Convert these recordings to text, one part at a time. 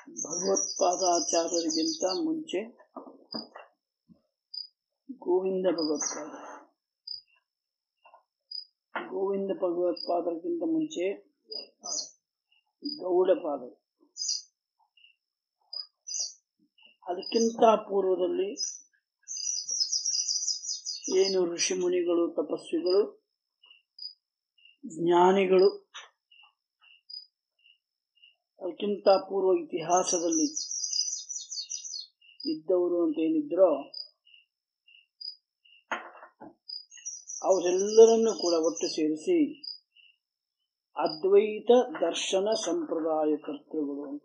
ಭಗವತ್ಪಾದಾಚಾರ್ಯರಿಗಿಂತ ಮುಂಚೆ ಗೋವಿಂದ ಭಗವತ್ಪಾದ ಗೋವಿಂದ ಭಗವತ್ಪಾದರಿಗಿಂತ ಮುಂಚೆ ಗೌಡಪಾದ ಅದಕ್ಕಿಂತ ಪೂರ್ವದಲ್ಲಿ ಏನು ಋಷಿ ಮುನಿಗಳು ತಪಸ್ವಿಗಳು ಜ್ಞಾನಿಗಳು ಅದಕ್ಕಿಂತ ಪೂರ್ವ ಇತಿಹಾಸದಲ್ಲಿ ಇದ್ದವರು ಅಂತ ಏನಿದ್ರೋ ಅವರೆಲ್ಲರನ್ನೂ ಕೂಡ ಒಟ್ಟು ಸೇರಿಸಿ ಅದ್ವೈತ ದರ್ಶನ ಸಂಪ್ರದಾಯ ಕರ್ತೃಗಳು ಅಂತ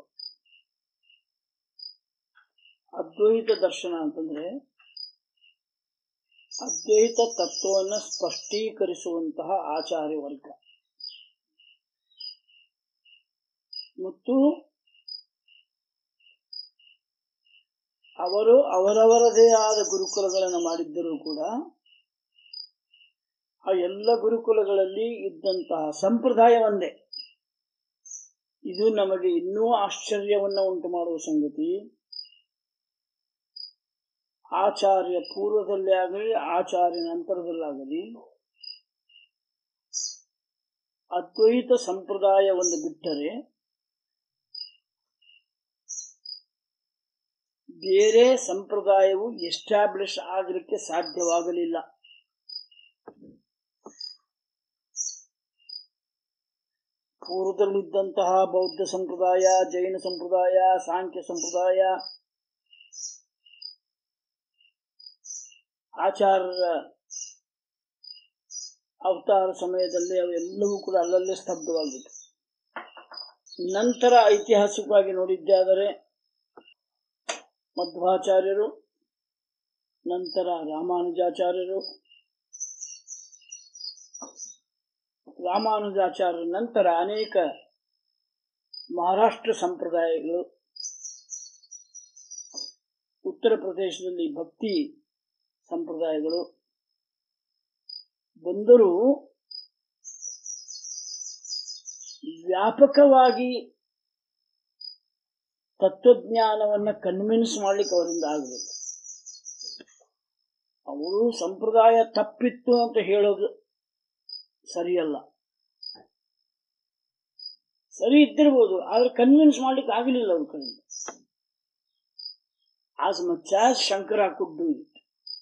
ಅದ್ವೈತ ದರ್ಶನ ಅಂತಂದ್ರೆ ಅದ್ವೈತ ತತ್ವವನ್ನು ಸ್ಪಷ್ಟೀಕರಿಸುವಂತಹ ಆಚಾರ್ಯ ವರ್ಗ ಮತ್ತು ಅವರು ಅವರವರದೇ ಆದ ಗುರುಕುಲಗಳನ್ನು ಮಾಡಿದ್ದರೂ ಕೂಡ ಆ ಎಲ್ಲ ಗುರುಕುಲಗಳಲ್ಲಿ ಇದ್ದಂತಹ ಸಂಪ್ರದಾಯ ಒಂದೇ ಇದು ನಮಗೆ ಇನ್ನೂ ಆಶ್ಚರ್ಯವನ್ನ ಉಂಟು ಮಾಡುವ ಸಂಗತಿ ಆಚಾರ್ಯ ಪೂರ್ವದಲ್ಲೇ ಆಗಲಿ ಆಚಾರ್ಯ ನಂತರದಲ್ಲಾಗಲಿ ಅದ್ವೈತ ಸಂಪ್ರದಾಯವನ್ನು ಬಿಟ್ಟರೆ ಬೇರೆ ಸಂಪ್ರದಾಯವು ಎಸ್ಟಾಬ್ಲಿಷ್ ಆಗಲಿಕ್ಕೆ ಸಾಧ್ಯವಾಗಲಿಲ್ಲ ಪೂರ್ವದಲ್ಲಿದ್ದಂತಹ ಬೌದ್ಧ ಸಂಪ್ರದಾಯ ಜೈನ ಸಂಪ್ರದಾಯ ಸಾಂಖ್ಯ ಸಂಪ್ರದಾಯ ಆಚಾರ್ಯರ ಅವತಾರ ಸಮಯದಲ್ಲಿ ಅವೆಲ್ಲವೂ ಕೂಡ ಅಲ್ಲಲ್ಲೇ ಸ್ತಬ್ಧವಾಗಿತ್ತು ನಂತರ ಐತಿಹಾಸಿಕವಾಗಿ ನೋಡಿದ್ದಾದರೆ ಮಧ್ವಾಚಾರ್ಯರು ನಂತರ ರಾಮಾನುಜಾಚಾರ್ಯರು ರಾಮಾನುಜಾಚಾರ್ಯರ ನಂತರ ಅನೇಕ ಮಹಾರಾಷ್ಟ್ರ ಸಂಪ್ರದಾಯಗಳು ಉತ್ತರ ಪ್ರದೇಶದಲ್ಲಿ ಭಕ್ತಿ ಸಂಪ್ರದಾಯಗಳು ಬಂದರೂ ವ್ಯಾಪಕವಾಗಿ ತತ್ವಜ್ಞಾನವನ್ನ ಕನ್ವಿನ್ಸ್ ಮಾಡ್ಲಿಕ್ಕೆ ಅವರಿಂದ ಆಗಲಿಲ್ಲ ಅವರು ಸಂಪ್ರದಾಯ ತಪ್ಪಿತ್ತು ಅಂತ ಹೇಳೋದು ಸರಿಯಲ್ಲ ಸರಿ ಇದ್ದಿರ್ಬೋದು ಆದ್ರೆ ಕನ್ವಿನ್ಸ್ ಮಾಡ್ಲಿಕ್ಕೆ ಆಗಲಿಲ್ಲ ಅವ್ರ ಕಡೆಯಿಂದ as much as Shankara could do it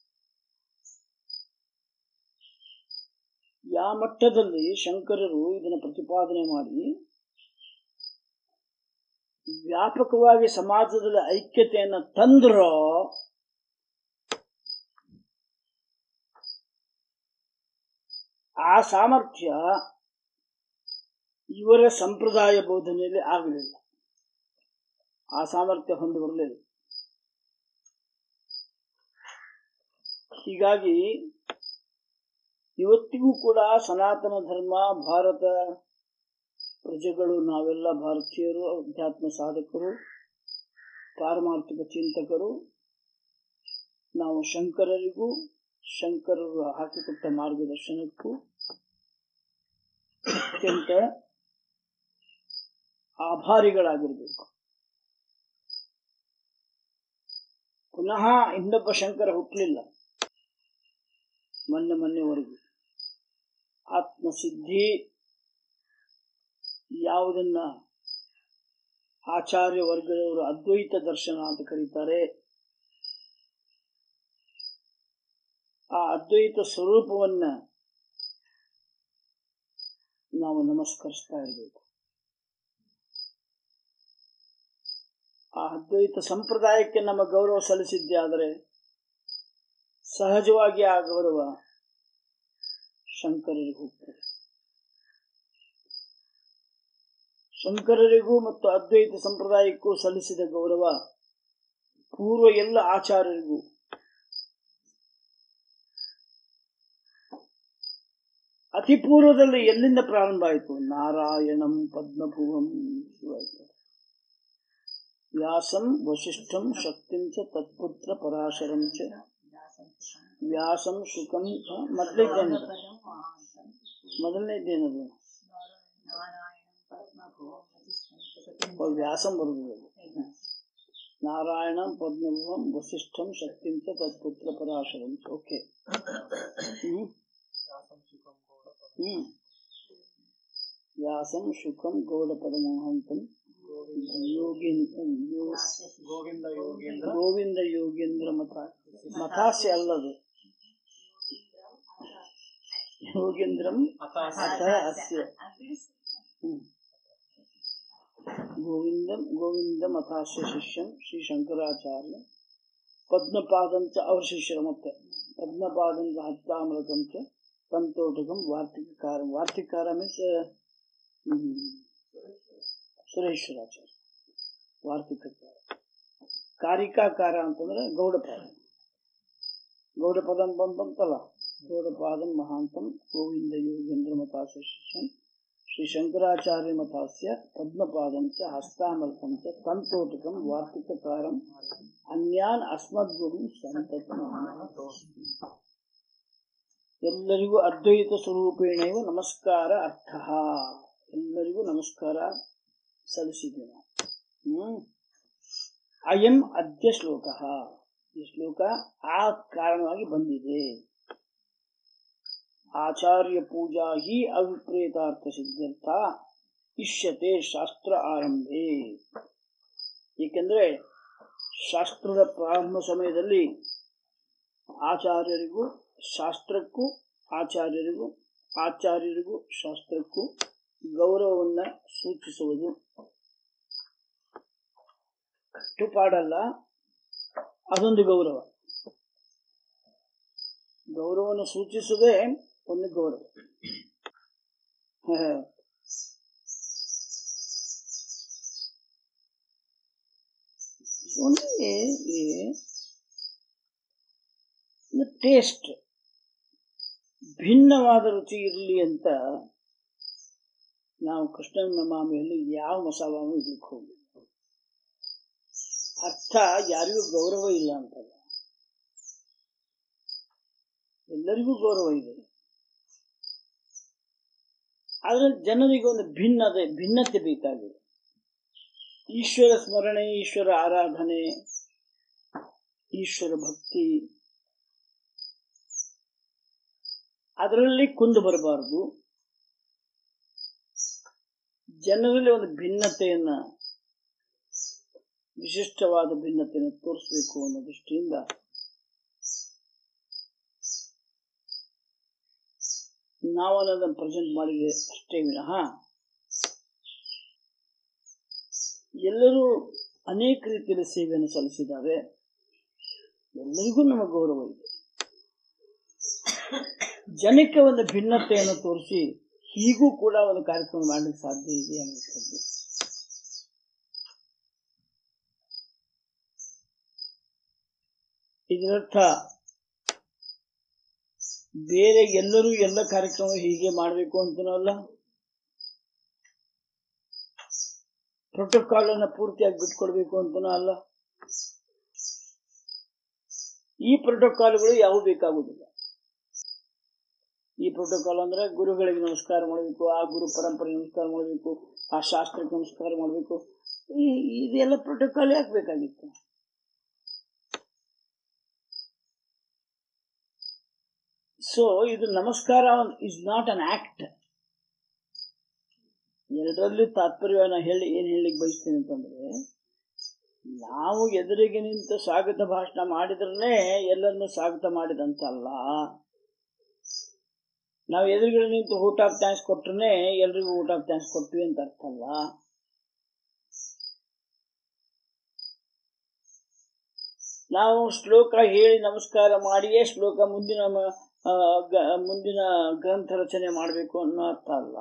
ಯಾವ ಮಟ್ಟದಲ್ಲಿ ಶಂಕರರು ಇದನ್ನು ಪ್ರತಿಪಾದನೆ ಮಾಡಿ ವ್ಯಾಪಕವಾಗಿ ಸಮಾಜದಲ್ಲಿ ಐಕ್ಯತೆಯನ್ನು ತಂದ್ರೋ ಆ ಸಾಮರ್ಥ್ಯ ಇವರ ಸಂಪ್ರದಾಯ ಬೋಧನೆಯಲ್ಲಿ ಆಗಲಿಲ್ಲ ಆ ಸಾಮರ್ಥ್ಯ ಹೊಂದಿ ಬರಲಿಲ್ಲ ಹೀಗಾಗಿ ಇವತ್ತಿಗೂ ಕೂಡ ಸನಾತನ ಧರ್ಮ ಭಾರತ ಪ್ರಜೆಗಳು ನಾವೆಲ್ಲ ಭಾರತೀಯರು ಅಧ್ಯಾತ್ಮ ಸಾಧಕರು ಪಾರಮಾರ್ಥಿಕ ಚಿಂತಕರು ನಾವು ಶಂಕರರಿಗೂ ಶಂಕರರು ಹಾಕಿಕೊಟ್ಟ ಮಾರ್ಗದರ್ಶನಕ್ಕೂ ಅತ್ಯಂತ ಆಭಾರಿಗಳಾಗಿರಬೇಕು ಪುನಃ ಇನ್ನೊಬ್ಬ ಶಂಕರ ಹುಟ್ಟಲಿಲ್ಲ ಮೊನ್ನೆ ಮೊನ್ನೆವರೆಗೂ ಆತ್ಮಸಿದ್ಧಿ ಯಾವುದನ್ನ ಆಚಾರ್ಯ ವರ್ಗದವರು ಅದ್ವೈತ ದರ್ಶನ ಅಂತ ಕರೀತಾರೆ ಆ ಅದ್ವೈತ ಸ್ವರೂಪವನ್ನ ನಾವು ನಮಸ್ಕರಿಸ್ತಾ ಇರಬೇಕು ಆ ಅದ್ವೈತ ಸಂಪ್ರದಾಯಕ್ಕೆ ನಮ್ಮ ಗೌರವ ಸಲ್ಲಿಸಿದ್ದೆ ಆದರೆ ಸಹಜವಾಗಿ ಆ ಗೌರವ ಶಂಕರರಿಗೆ ಹೋಗ್ತದೆ ಶಂಕರರಿಗೂ ಮತ್ತು ಅದ್ವೈತ ಸಂಪ್ರದಾಯಕ್ಕೂ ಸಲ್ಲಿಸಿದ ಗೌರವ ಪೂರ್ವ ಎಲ್ಲ ಆಚಾರ್ಯರಿಗೂ ಅತಿ ಪೂರ್ವದಲ್ಲಿ ಎಲ್ಲಿಂದ ಪ್ರಾರಂಭ ಆಯಿತು ನಾರಾಯಣಂ ಪದ್ಮಭುವಂ ವ್ಯಾಸಂ ವಶಿಷ್ಠಂ ಶಕ್ತಿಂ ಚ ತತ್ಪುತ್ರ ಪರಾಶರಂ ಚ ವ್ಯಾಸಂ ಶುಕಂ ಮೊದಲಿದ್ದೇನದು ಮೊದಲನೇದ್ದೇನದು ವ್ಯಾಸಂ ಬರುವುದು ನಾರಾಯಣಂ ಪದ್ಮಭುವಂ ವಸಿಷ್ಠಂ ಶಕ್ತಿಂ ಚ ತತ್ಪುತ್ರ ಪರಾಶರಂ ಚ ಓಕೆ ಹ್ಮ್ ಹ್ಮ್ ವ್ಯಾಸಂ ಶುಕಂ ಗೌಡಪದಮೋಹಂತಂ ಯೋಗೇಂದ್ರ ಗೋವಿಂದ ಯೋಗೇಂದ್ರ ಗೋವಿಂದ ಯೋಗೇಂದ್ರ ಮತ ಮತಾಸ್ಯ ಅಲ್ಲದು ಯೋಗೇಂದ್ರಂ ಅತಾಸ ಅಥ ಅಸ್ಯ ಹ್ಮ್. ಗೋವಿಂದಂ ಗೋವಿಂದ ಮತಾಸ್ಯ ಶಿಷ್ಯಂ ಶ್ರೀ ಶಂಕರಾಚಾರ್ಯ ಪದ್ಮಪಾದಂ ಚ ಅವ್ರ ಶಿಷ್ಯರ ಮತ್ತೆ ಪದ್ಮಪಾದಂ ಚ ಹತ್ತಾಮೃತಂ ಚ ತಂತೋಟಕಂ ವಾರ್ತಿಕಕಾರಂ ವಾರ್ತಿಕಾರ ಮೀನ್ಸ್ ಸುರೇಶ್ವರಾಚಾರ್ಯ ವಾರ್ತಿಕಕಾರ ಕಾರಿಕಾಕಾರ ಅಂತಂದ್ರೆ ಗೌಡಪಾದ ಗೌಡಪದಂ ಬಂತಂತಲ್ಲ ಗೌಡಪಾದಂ ಮಹಾಂತಂ ಗೋವಿಂದ ಯೋಗೇಂದ್ರ ಮತಾಸ್ಯ ಶಿಷ್ಯಂ ಶ್ರೀ ಶಂಕರಾಚಾರ್ಯ ಮತಾಸ್ಯ ಪದ್ಮಪಾದಂ ಚ ಹಸ್ತಾಮೃತಂ ಚ ತಂತೋಟಕಂ ವಾರ್ತಿಕಕಾರಂ ಅನ್ಯಾನ್ ಅಸ್ಮದ್ಗುರು ಸಂತತ ಎಲ್ಲರಿಗೂ ಅದ್ವೈತ ಸ್ವರೂಪೇಣೇವ ನಮಸ್ಕಾರ ಅರ್ಥ ಎಲ್ಲರಿಗೂ ನಮಸ್ಕಾರ ಸಲ್ಲಿಸಿದ್ವಿ ನಾವು ಹ್ಮ್ ಅಯಂ ಅದ್ಯ ಶ್ಲೋಕ ಈ ಶ್ಲೋಕ ಆ ಕಾರಣವಾಗಿ ಬಂದಿದೆ ಆಚಾರ್ಯ ಪೂಜಾ ಹಿ ಅವಿಪ್ರೇತಾರ್ಥ ಸಿದ್ಧಾರ್ಥ ಇಷ್ಯತೆ ಶಾಸ್ತ್ರ ಆರಂಭೆ ಏಕೆಂದ್ರೆ ಶಾಸ್ತ್ರದ ಪ್ರಾರಂಭ ಸಮಯದಲ್ಲಿ ಆಚಾರ್ಯರಿಗೂ ಶಾಸ್ತ್ರಕ್ಕೂ ಆಚಾರ್ಯರಿಗೂ ಆಚಾರ್ಯರಿಗೂ ಶಾಸ್ತ್ರಕ್ಕೂ ಗೌರವವನ್ನ ಸೂಚಿಸುವುದು ಕಟ್ಟುಪಾಡಲ್ಲ ಅದೊಂದು ಗೌರವ ಗೌರವವನ್ನು ಸೂಚಿಸುವುದೇ ಒಂದು ಗೌರವ ಒಂದೇ ಟೇಸ್ಟ್ ಭಿನ್ನವಾದ ರುಚಿ ಇರಲಿ ಅಂತ ನಾವು ಕೃಷ್ಣನ ಮಾಮಿಯಲ್ಲಿ ಯಾವ ಮಸಾಲವನ್ನು ಇಡ್ಲಿಕ್ಕೆ ಹೋಗಿ ಅರ್ಥ ಯಾರಿಗೂ ಗೌರವ ಇಲ್ಲ ಅಂತಲ್ಲ ಎಲ್ಲರಿಗೂ ಗೌರವ ಇದೆ ಆದ್ರೆ ಜನರಿಗೆ ಒಂದು ಭಿನ್ನತೆ ಭಿನ್ನತೆ ಬೇಕಾಗಿದೆ ಈಶ್ವರ ಸ್ಮರಣೆ ಈಶ್ವರ ಆರಾಧನೆ ಈಶ್ವರ ಭಕ್ತಿ ಅದರಲ್ಲಿ ಕುಂದು ಬರಬಾರದು ಜನರಲ್ಲಿ ಒಂದು ಭಿನ್ನತೆಯನ್ನ ವಿಶಿಷ್ಟವಾದ ಭಿನ್ನತೆಯನ್ನು ತೋರಿಸಬೇಕು ಅನ್ನೋ ದೃಷ್ಟಿಯಿಂದ ನಾವು ಅನ್ನೋದನ್ನು ಪ್ರೆಸೆಂಟ್ ಮಾಡಿದೆ ಅಷ್ಟೇ ವಿನಃ ಎಲ್ಲರೂ ಅನೇಕ ರೀತಿಯಲ್ಲಿ ಸೇವೆಯನ್ನು ಸಲ್ಲಿಸಿದ್ದಾರೆ ಎಲ್ಲರಿಗೂ ನಮ್ಮ ಗೌರವ ಇದೆ ಜನಕ್ಕೆ ಒಂದು ಭಿನ್ನತೆಯನ್ನು ತೋರಿಸಿ ಹೀಗೂ ಕೂಡ ಒಂದು ಕಾರ್ಯಕ್ರಮ ಮಾಡಲಿಕ್ಕೆ ಸಾಧ್ಯ ಇದೆ ಅನ್ನಿಸ್ತದೆ ಇದರರ್ಥ ಬೇರೆ ಎಲ್ಲರೂ ಎಲ್ಲ ಕಾರ್ಯಕ್ರಮ ಹೀಗೆ ಮಾಡಬೇಕು ಅಂತನೂ ಅಲ್ಲ ಪ್ರೋಟೋಕಾಲ್ ಅನ್ನ ಪೂರ್ತಿಯಾಗಿ ಬಿಟ್ಕೊಡ್ಬೇಕು ಅಂತನೂ ಅಲ್ಲ ಈ ಪ್ರೋಟೋಕಾಲ್ಗಳು ಯಾವ ಬೇಕಾಗುವುದಿಲ್ಲ ಈ ಪ್ರೋಟೋಕಾಲ್ ಅಂದ್ರೆ ಗುರುಗಳಿಗೆ ನಮಸ್ಕಾರ ಮಾಡಬೇಕು ಆ ಗುರು ಪರಂಪರೆ ನಮಸ್ಕಾರ ಮಾಡಬೇಕು ಆ ಶಾಸ್ತ್ರಕ್ಕೆ ನಮಸ್ಕಾರ ಮಾಡಬೇಕು ಈ ಇದೆಲ್ಲ ಪ್ರೋಟೋಕಾಲ್ ಯಾಕೆ ಬೇಕಾಗಿತ್ತು ಸೊ ಇದು ನಮಸ್ಕಾರ ಇಸ್ ನಾಟ್ ಅನ್ ಆಕ್ಟ್ ಎರಡರಲ್ಲಿ ತಾತ್ಪರ್ಯವನ್ನು ಹೇಳಿ ಏನ್ ಹೇಳಿಕ್ ಬಯಸ್ತೀನಿ ಅಂತಂದ್ರೆ ನಾವು ಎದುರಿಗೆ ನಿಂತು ಸ್ವಾಗತ ಭಾಷಣ ಮಾಡಿದ್ರೆ ಎಲ್ಲರನ್ನು ಸ್ವಾಗತ ಮಾಡಿದಂತಲ್ಲ ನಾವು ಎದುರುಗಡೆ ನಿಂತು ಊಟ ಆಫ್ ಥ್ಯಾಂಕ್ಸ್ ಕೊಟ್ರೆ ಎಲ್ರಿಗೂ ಊಟ ಆಫ್ ಥ್ಯಾಂಕ್ಸ್ ಕೊಟ್ವಿ ಅಂತ ಅರ್ಥ ಅಲ್ಲ ನಾವು ಶ್ಲೋಕ ಹೇಳಿ ನಮಸ್ಕಾರ ಮಾಡಿಯೇ ಶ್ಲೋಕ ಮುಂದಿನ ಮ- ಆ, ಗ- ಮುಂದಿನ ಗ್ರಂಥ ರಚನೆ ಮಾಡಬೇಕು ಅನ್ನೋ ಅರ್ಥ ಅಲ್ಲ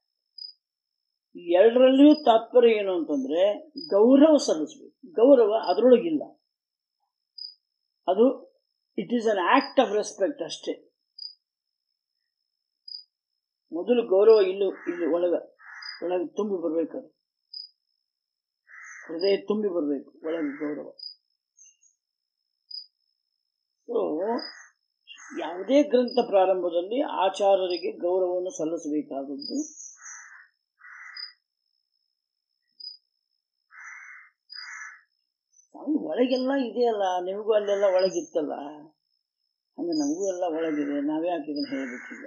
ಎರಡರಲ್ಲಿಯೂ ತಾತ್ಪರ್ಯ ಏನು ಅಂತಂದ್ರೆ ಗೌರವ ಸಲ್ಲಿಸ್ಬೇಕು ಗೌರವ ಅದರೊಳಗಿಲ್ಲ ಅದು it is an act of respect ಅಷ್ಟೇ ಮೊದಲು ಗೌರವ ಇಲ್ಲು ಇಲ್ಲಿ ಒಳಗ ಒಳಗೆ ತುಂಬಿ ಬರ್ಬೇಕು ಅದು ಹೃದಯ ತುಂಬಿ ಬರಬೇಕು ಒಳಗೆ ಗೌರವ ಸೊ ಯಾವುದೇ ಗ್ರಂಥ ಪ್ರಾರಂಭದಲ್ಲಿ ಆಚಾರ್ಯರಿಗೆ ಗೌರವವನ್ನು ಸಲ್ಲಿಸಬೇಕಾದದ್ದು ಸ್ವಾಮಿ ಒಳಗೆಲ್ಲ ಇದೆಯಲ್ಲ ನಿಮಗೂ ಅಲ್ಲೆಲ್ಲ ಒಳಗಿತ್ತಲ್ಲ ಅಂದ್ರೆ ನಮಗೂ ಎಲ್ಲ ಒಳಗಿದೆ ನಾವೇ ಇದನ್ನ ಹೇಳ್ಬೇಕೀಗ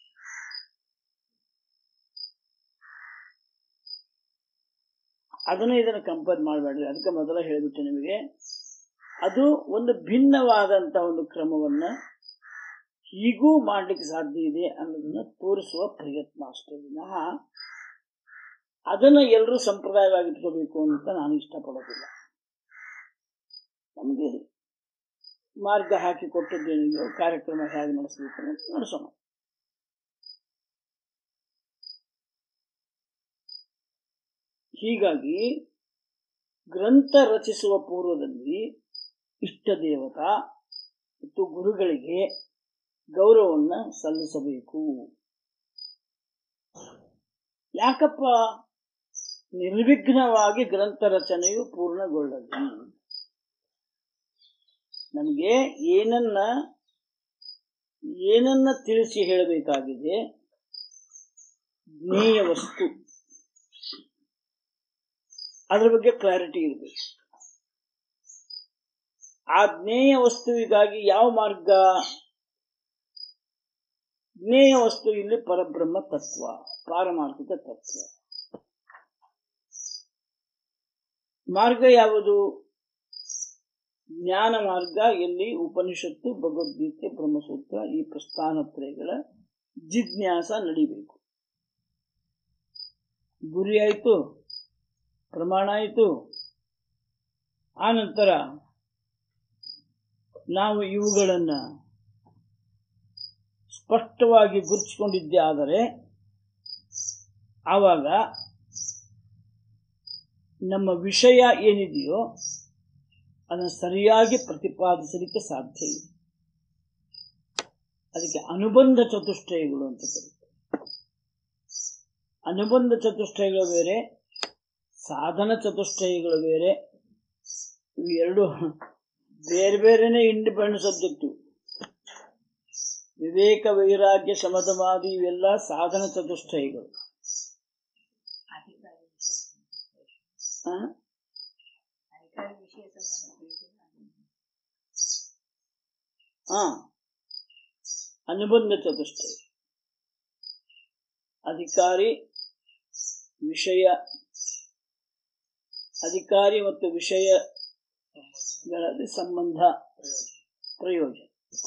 ಅದನ್ನು ಇದನ್ನು ಕಂಪೇರ್ ಮಾಡಬೇಡ್ರಿ ಅದಕ್ಕೆ ಮೊದಲ ಹೇಳಿಬಿಟ್ಟೆ ನಿಮಗೆ ಅದು ಒಂದು ಭಿನ್ನವಾದಂತ ಒಂದು ಕ್ರಮವನ್ನ ಹೀಗೂ ಮಾಡ್ಲಿಕ್ಕೆ ಸಾಧ್ಯ ಇದೆ ಅನ್ನೋದನ್ನ ತೋರಿಸುವ ಪ್ರಯತ್ನ ಅಷ್ಟೇ ವಿನಃ ಅದನ್ನ ಎಲ್ಲರೂ ಸಂಪ್ರದಾಯವಾಗಿ ಇಟ್ಕೋಬೇಕು ಅಂತ ನಾನು ಇಷ್ಟಪಡೋದಿಲ್ಲ ನಮಗೆ ಮಾರ್ಗ ಹಾಕಿ ಕೊಟ್ಟದ್ದೇನಿದೆಯೋ ಕಾರ್ಯಕ್ರಮ ಹೇಗೆ ನಡೆಸಬೇಕು ಅಂತ ನಡೆಸೋಣ ಹೀಗಾಗಿ ಗ್ರಂಥ ರಚಿಸುವ ಪೂರ್ವದಲ್ಲಿ ಇಷ್ಟ ದೇವತಾ ಮತ್ತು ಗುರುಗಳಿಗೆ ಗೌರವವನ್ನ ಸಲ್ಲಿಸಬೇಕು ಯಾಕಪ್ಪ ನಿರ್ವಿಘ್ನವಾಗಿ ಗ್ರಂಥ ರಚನೆಯು ಪೂರ್ಣಗೊಳ್ಳಲಿ ನಮಗೆ ಏನನ್ನ ಏನನ್ನ ತಿಳಿಸಿ ಹೇಳಬೇಕಾಗಿದೆ ಜ್ಞೇಯ ವಸ್ತು ಅದ್ರ ಬಗ್ಗೆ ಕ್ಲಾರಿಟಿ ಇರಬೇಕು ಆ ಜ್ಞೇಯ ವಸ್ತುವಿಗಾಗಿ ಯಾವ ಮಾರ್ಗ ಜ್ಞೇಯ ವಸ್ತು ಇಲ್ಲಿ ಪರಬ್ರಹ್ಮ ತತ್ವ ಪಾರಮಾರ್ಥಿಕ ತತ್ವ ಮಾರ್ಗ ಯಾವುದು ಜ್ಞಾನ ಮಾರ್ಗ ಎಲ್ಲಿ ಉಪನಿಷತ್ತು ಭಗವದ್ಗೀತೆ ಬ್ರಹ್ಮಸೂತ್ರ ಈ ಪ್ರಸ್ಥಾನತ್ರಯಗಳ ಜಿಜ್ಞಾಸ ನಡಿಬೇಕು ಗುರಿ ಆಯಿತು ಪ್ರಮಾಣ ಆಯಿತು ಆನಂತರ ನಾವು ಇವುಗಳನ್ನ ಸ್ಪಷ್ಟವಾಗಿ ಗುರುತಿಸಿಕೊಂಡಿದ್ದೇ ಆದರೆ ಆವಾಗ ನಮ್ಮ ವಿಷಯ ಏನಿದೆಯೋ ಅದನ್ನು ಸರಿಯಾಗಿ ಪ್ರತಿಪಾದಿಸಲಿಕ್ಕೆ ಸಾಧ್ಯ ಇದೆ ಅದಕ್ಕೆ ಅನುಬಂಧ ಚತುಷ್ಟಯಗಳು ಅಂತ ಕರೀತಾರೆ ಅನುಬಂಧ ಚತುಷ್ಟಯಗಳು ಬೇರೆ ಸಾಧನ ಚತುಷ್ಟಯಗಳು ಬೇರೆ ಇವು ಎರಡು ಬೇರೆ ಬೇರೆನೆ ಇಂಡಿಪೆಂಡೆಂಟ್ ಸಬ್ಜೆಕ್ಟು ವಿವೇಕ ವೈರಾಗ್ಯ ಸಮಧಮಾದಿ ಇವೆಲ್ಲ ಸಾಧನ ಚತುಷ್ಟಯಗಳು ಅಧಿಕಾರಿ ವಿಷಯ ಆ? ಅಧಿಕಾರಿ ವಿಷಯ ಸಂಬಂಧ ತಿಳಿದಿಲ್ಲ ಹಾ ಅನುಬಂಧ ಚತುಷ್ಟಯ ಅಧಿಕಾರಿ ವಿಷಯ ಅಧಿಕಾರಿ ಮತ್ತು ವಿಷಯಗಳಲ್ಲಿ ಸಂಬಂಧ ಪ್ರಯೋಜನ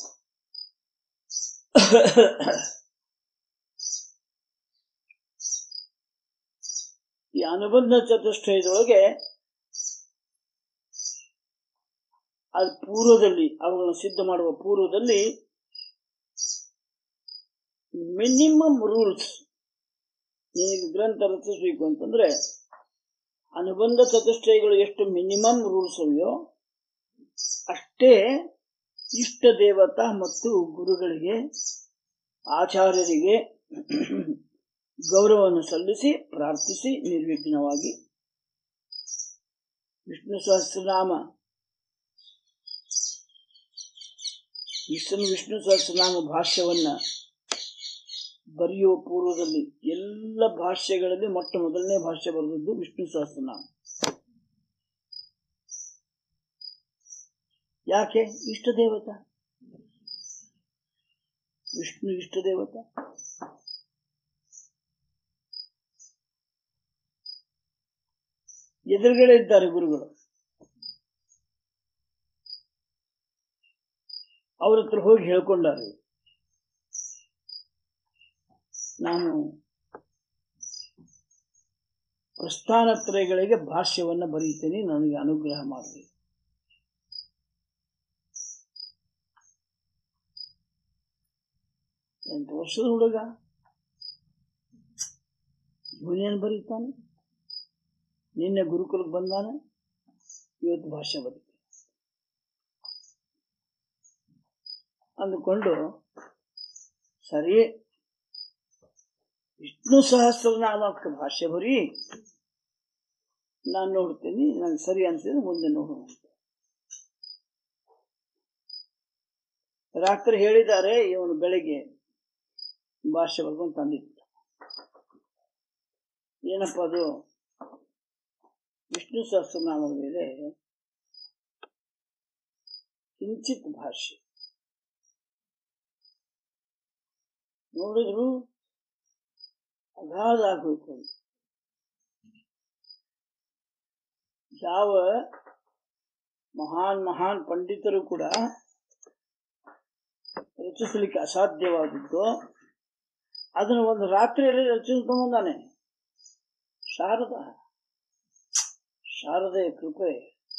ಈ ಅನುಬಂಧ ಚತುಷ್ಟಯದೊಳಗೆ ಅದು ಪೂರ್ವದಲ್ಲಿ ಅವುಗಳನ್ನು ಸಿದ್ಧ ಮಾಡುವ ಪೂರ್ವದಲ್ಲಿ ಮಿನಿಮಮ್ ರೂಲ್ಸ್ ನಿನಗೆ ಗ್ರಂಥ ರಚಿಸಬೇಕು ಅಂತಂದ್ರೆ ಅನುಬಂಧ ಚತುಷ್ಟಯಗಳು ಎಷ್ಟು ಮಿನಿಮಮ್ ರೂಲ್ಸ್ ಅವೆಯೋ ಅಷ್ಟೇ ಇಷ್ಟ ದೇವತಾ ಮತ್ತು ಗುರುಗಳಿಗೆ ಆಚಾರ್ಯರಿಗೆ ಗೌರವವನ್ನು ಸಲ್ಲಿಸಿ ಪ್ರಾರ್ಥಿಸಿ ನಿರ್ವಿಘ್ನವಾಗಿ ವಿಷ್ಣು ಸಹಸ್ರನಾಮ ವಿಷ್ಣು ವಿಷ್ಣು ಸಹಸ್ರನಾಮ ಭಾಷ್ಯವನ್ನ ಬರೆಯುವ ಪೂರ್ವದಲ್ಲಿ ಎಲ್ಲ ಭಾಷ್ಯಗಳಲ್ಲಿ ಮೊಟ್ಟ ಮೊದಲನೇ ಭಾಷ್ಯ ಬರೆದದ್ದು ವಿಷ್ಣು ಸಹಸ್ರನಾಮ ಯಾಕೆ ಇಷ್ಟ ದೇವತಾ ವಿಷ್ಣು ಇಷ್ಟ ದೇವತಾ ಎದುರುಗಡೆ ಇದ್ದಾರೆ ಗುರುಗಳು ಅವ್ರ ಹತ್ರ ಹೋಗಿ ಹೇಳ್ಕೊಂಡಾರೆ ನಾನು ಪ್ರಸ್ಥಾನತ್ರಯಗಳಿಗೆ ಭಾಷ್ಯವನ್ನ ಬರೀತೇನೆ ನನಗೆ ಅನುಗ್ರಹ ಮಾಡಲಿ ಎಂಟು ವರ್ಷದ ಹುಡುಗ ಇವನೇನು ಬರೀತಾನೆ ನಿನ್ನೆ ಗುರುಕುಲಕ್ಕೆ ಬಂದಾನೆ ಇವತ್ತು ಭಾಷೆ ಬರೀತಾನೆ ಅಂದುಕೊಂಡು ಸರಿ ವಿಷ್ಣು ಸಹಸ್ರನಾಮಕ್ಕೆ ಭಾಷೆ ಬರೀ ನಾನು ನೋಡ್ತೀನಿ ನನಗೆ ಸರಿ ಅನ್ಸಿದ್ರೆ ಮುಂದೆ ನೋಡೋಣ ಅಂತ. ರಾತ್ರಿ ಹೇಳಿದ್ದಾರೆ ಇವನು ಬೆಳಿಗ್ಗೆ ಭಾಷೆ ಬರ್ಕೊಂಡು ತಂದಿದ್ದ ಏನಪ್ಪ ಅದು ವಿಷ್ಣು ಸಹಸ್ರನಾಮದ ಮೇಲೆ ಕಿಂಚಿತ್ ಭಾಷೆ ನೋಡಿದ್ರು ಅಗಾಧ ಆಗೋಯ್ತು ಅದು. ಯಾವ ಮಹಾನ್ ಮಹಾನ್ ಪಂಡಿತರು ಕೂಡ ರಚಿಸಲಿಕ್ಕೆ ಅಸಾಧ್ಯವಾದದ್ದು ಅದನ್ನು ಒಂದು ರಾತ್ರಿಯಲ್ಲಿ ರಚಿಸ್ಕೊಂಬಂದಾನೆ ಶಾರದ ಶಾರದೆಯ ಕೃಪೆ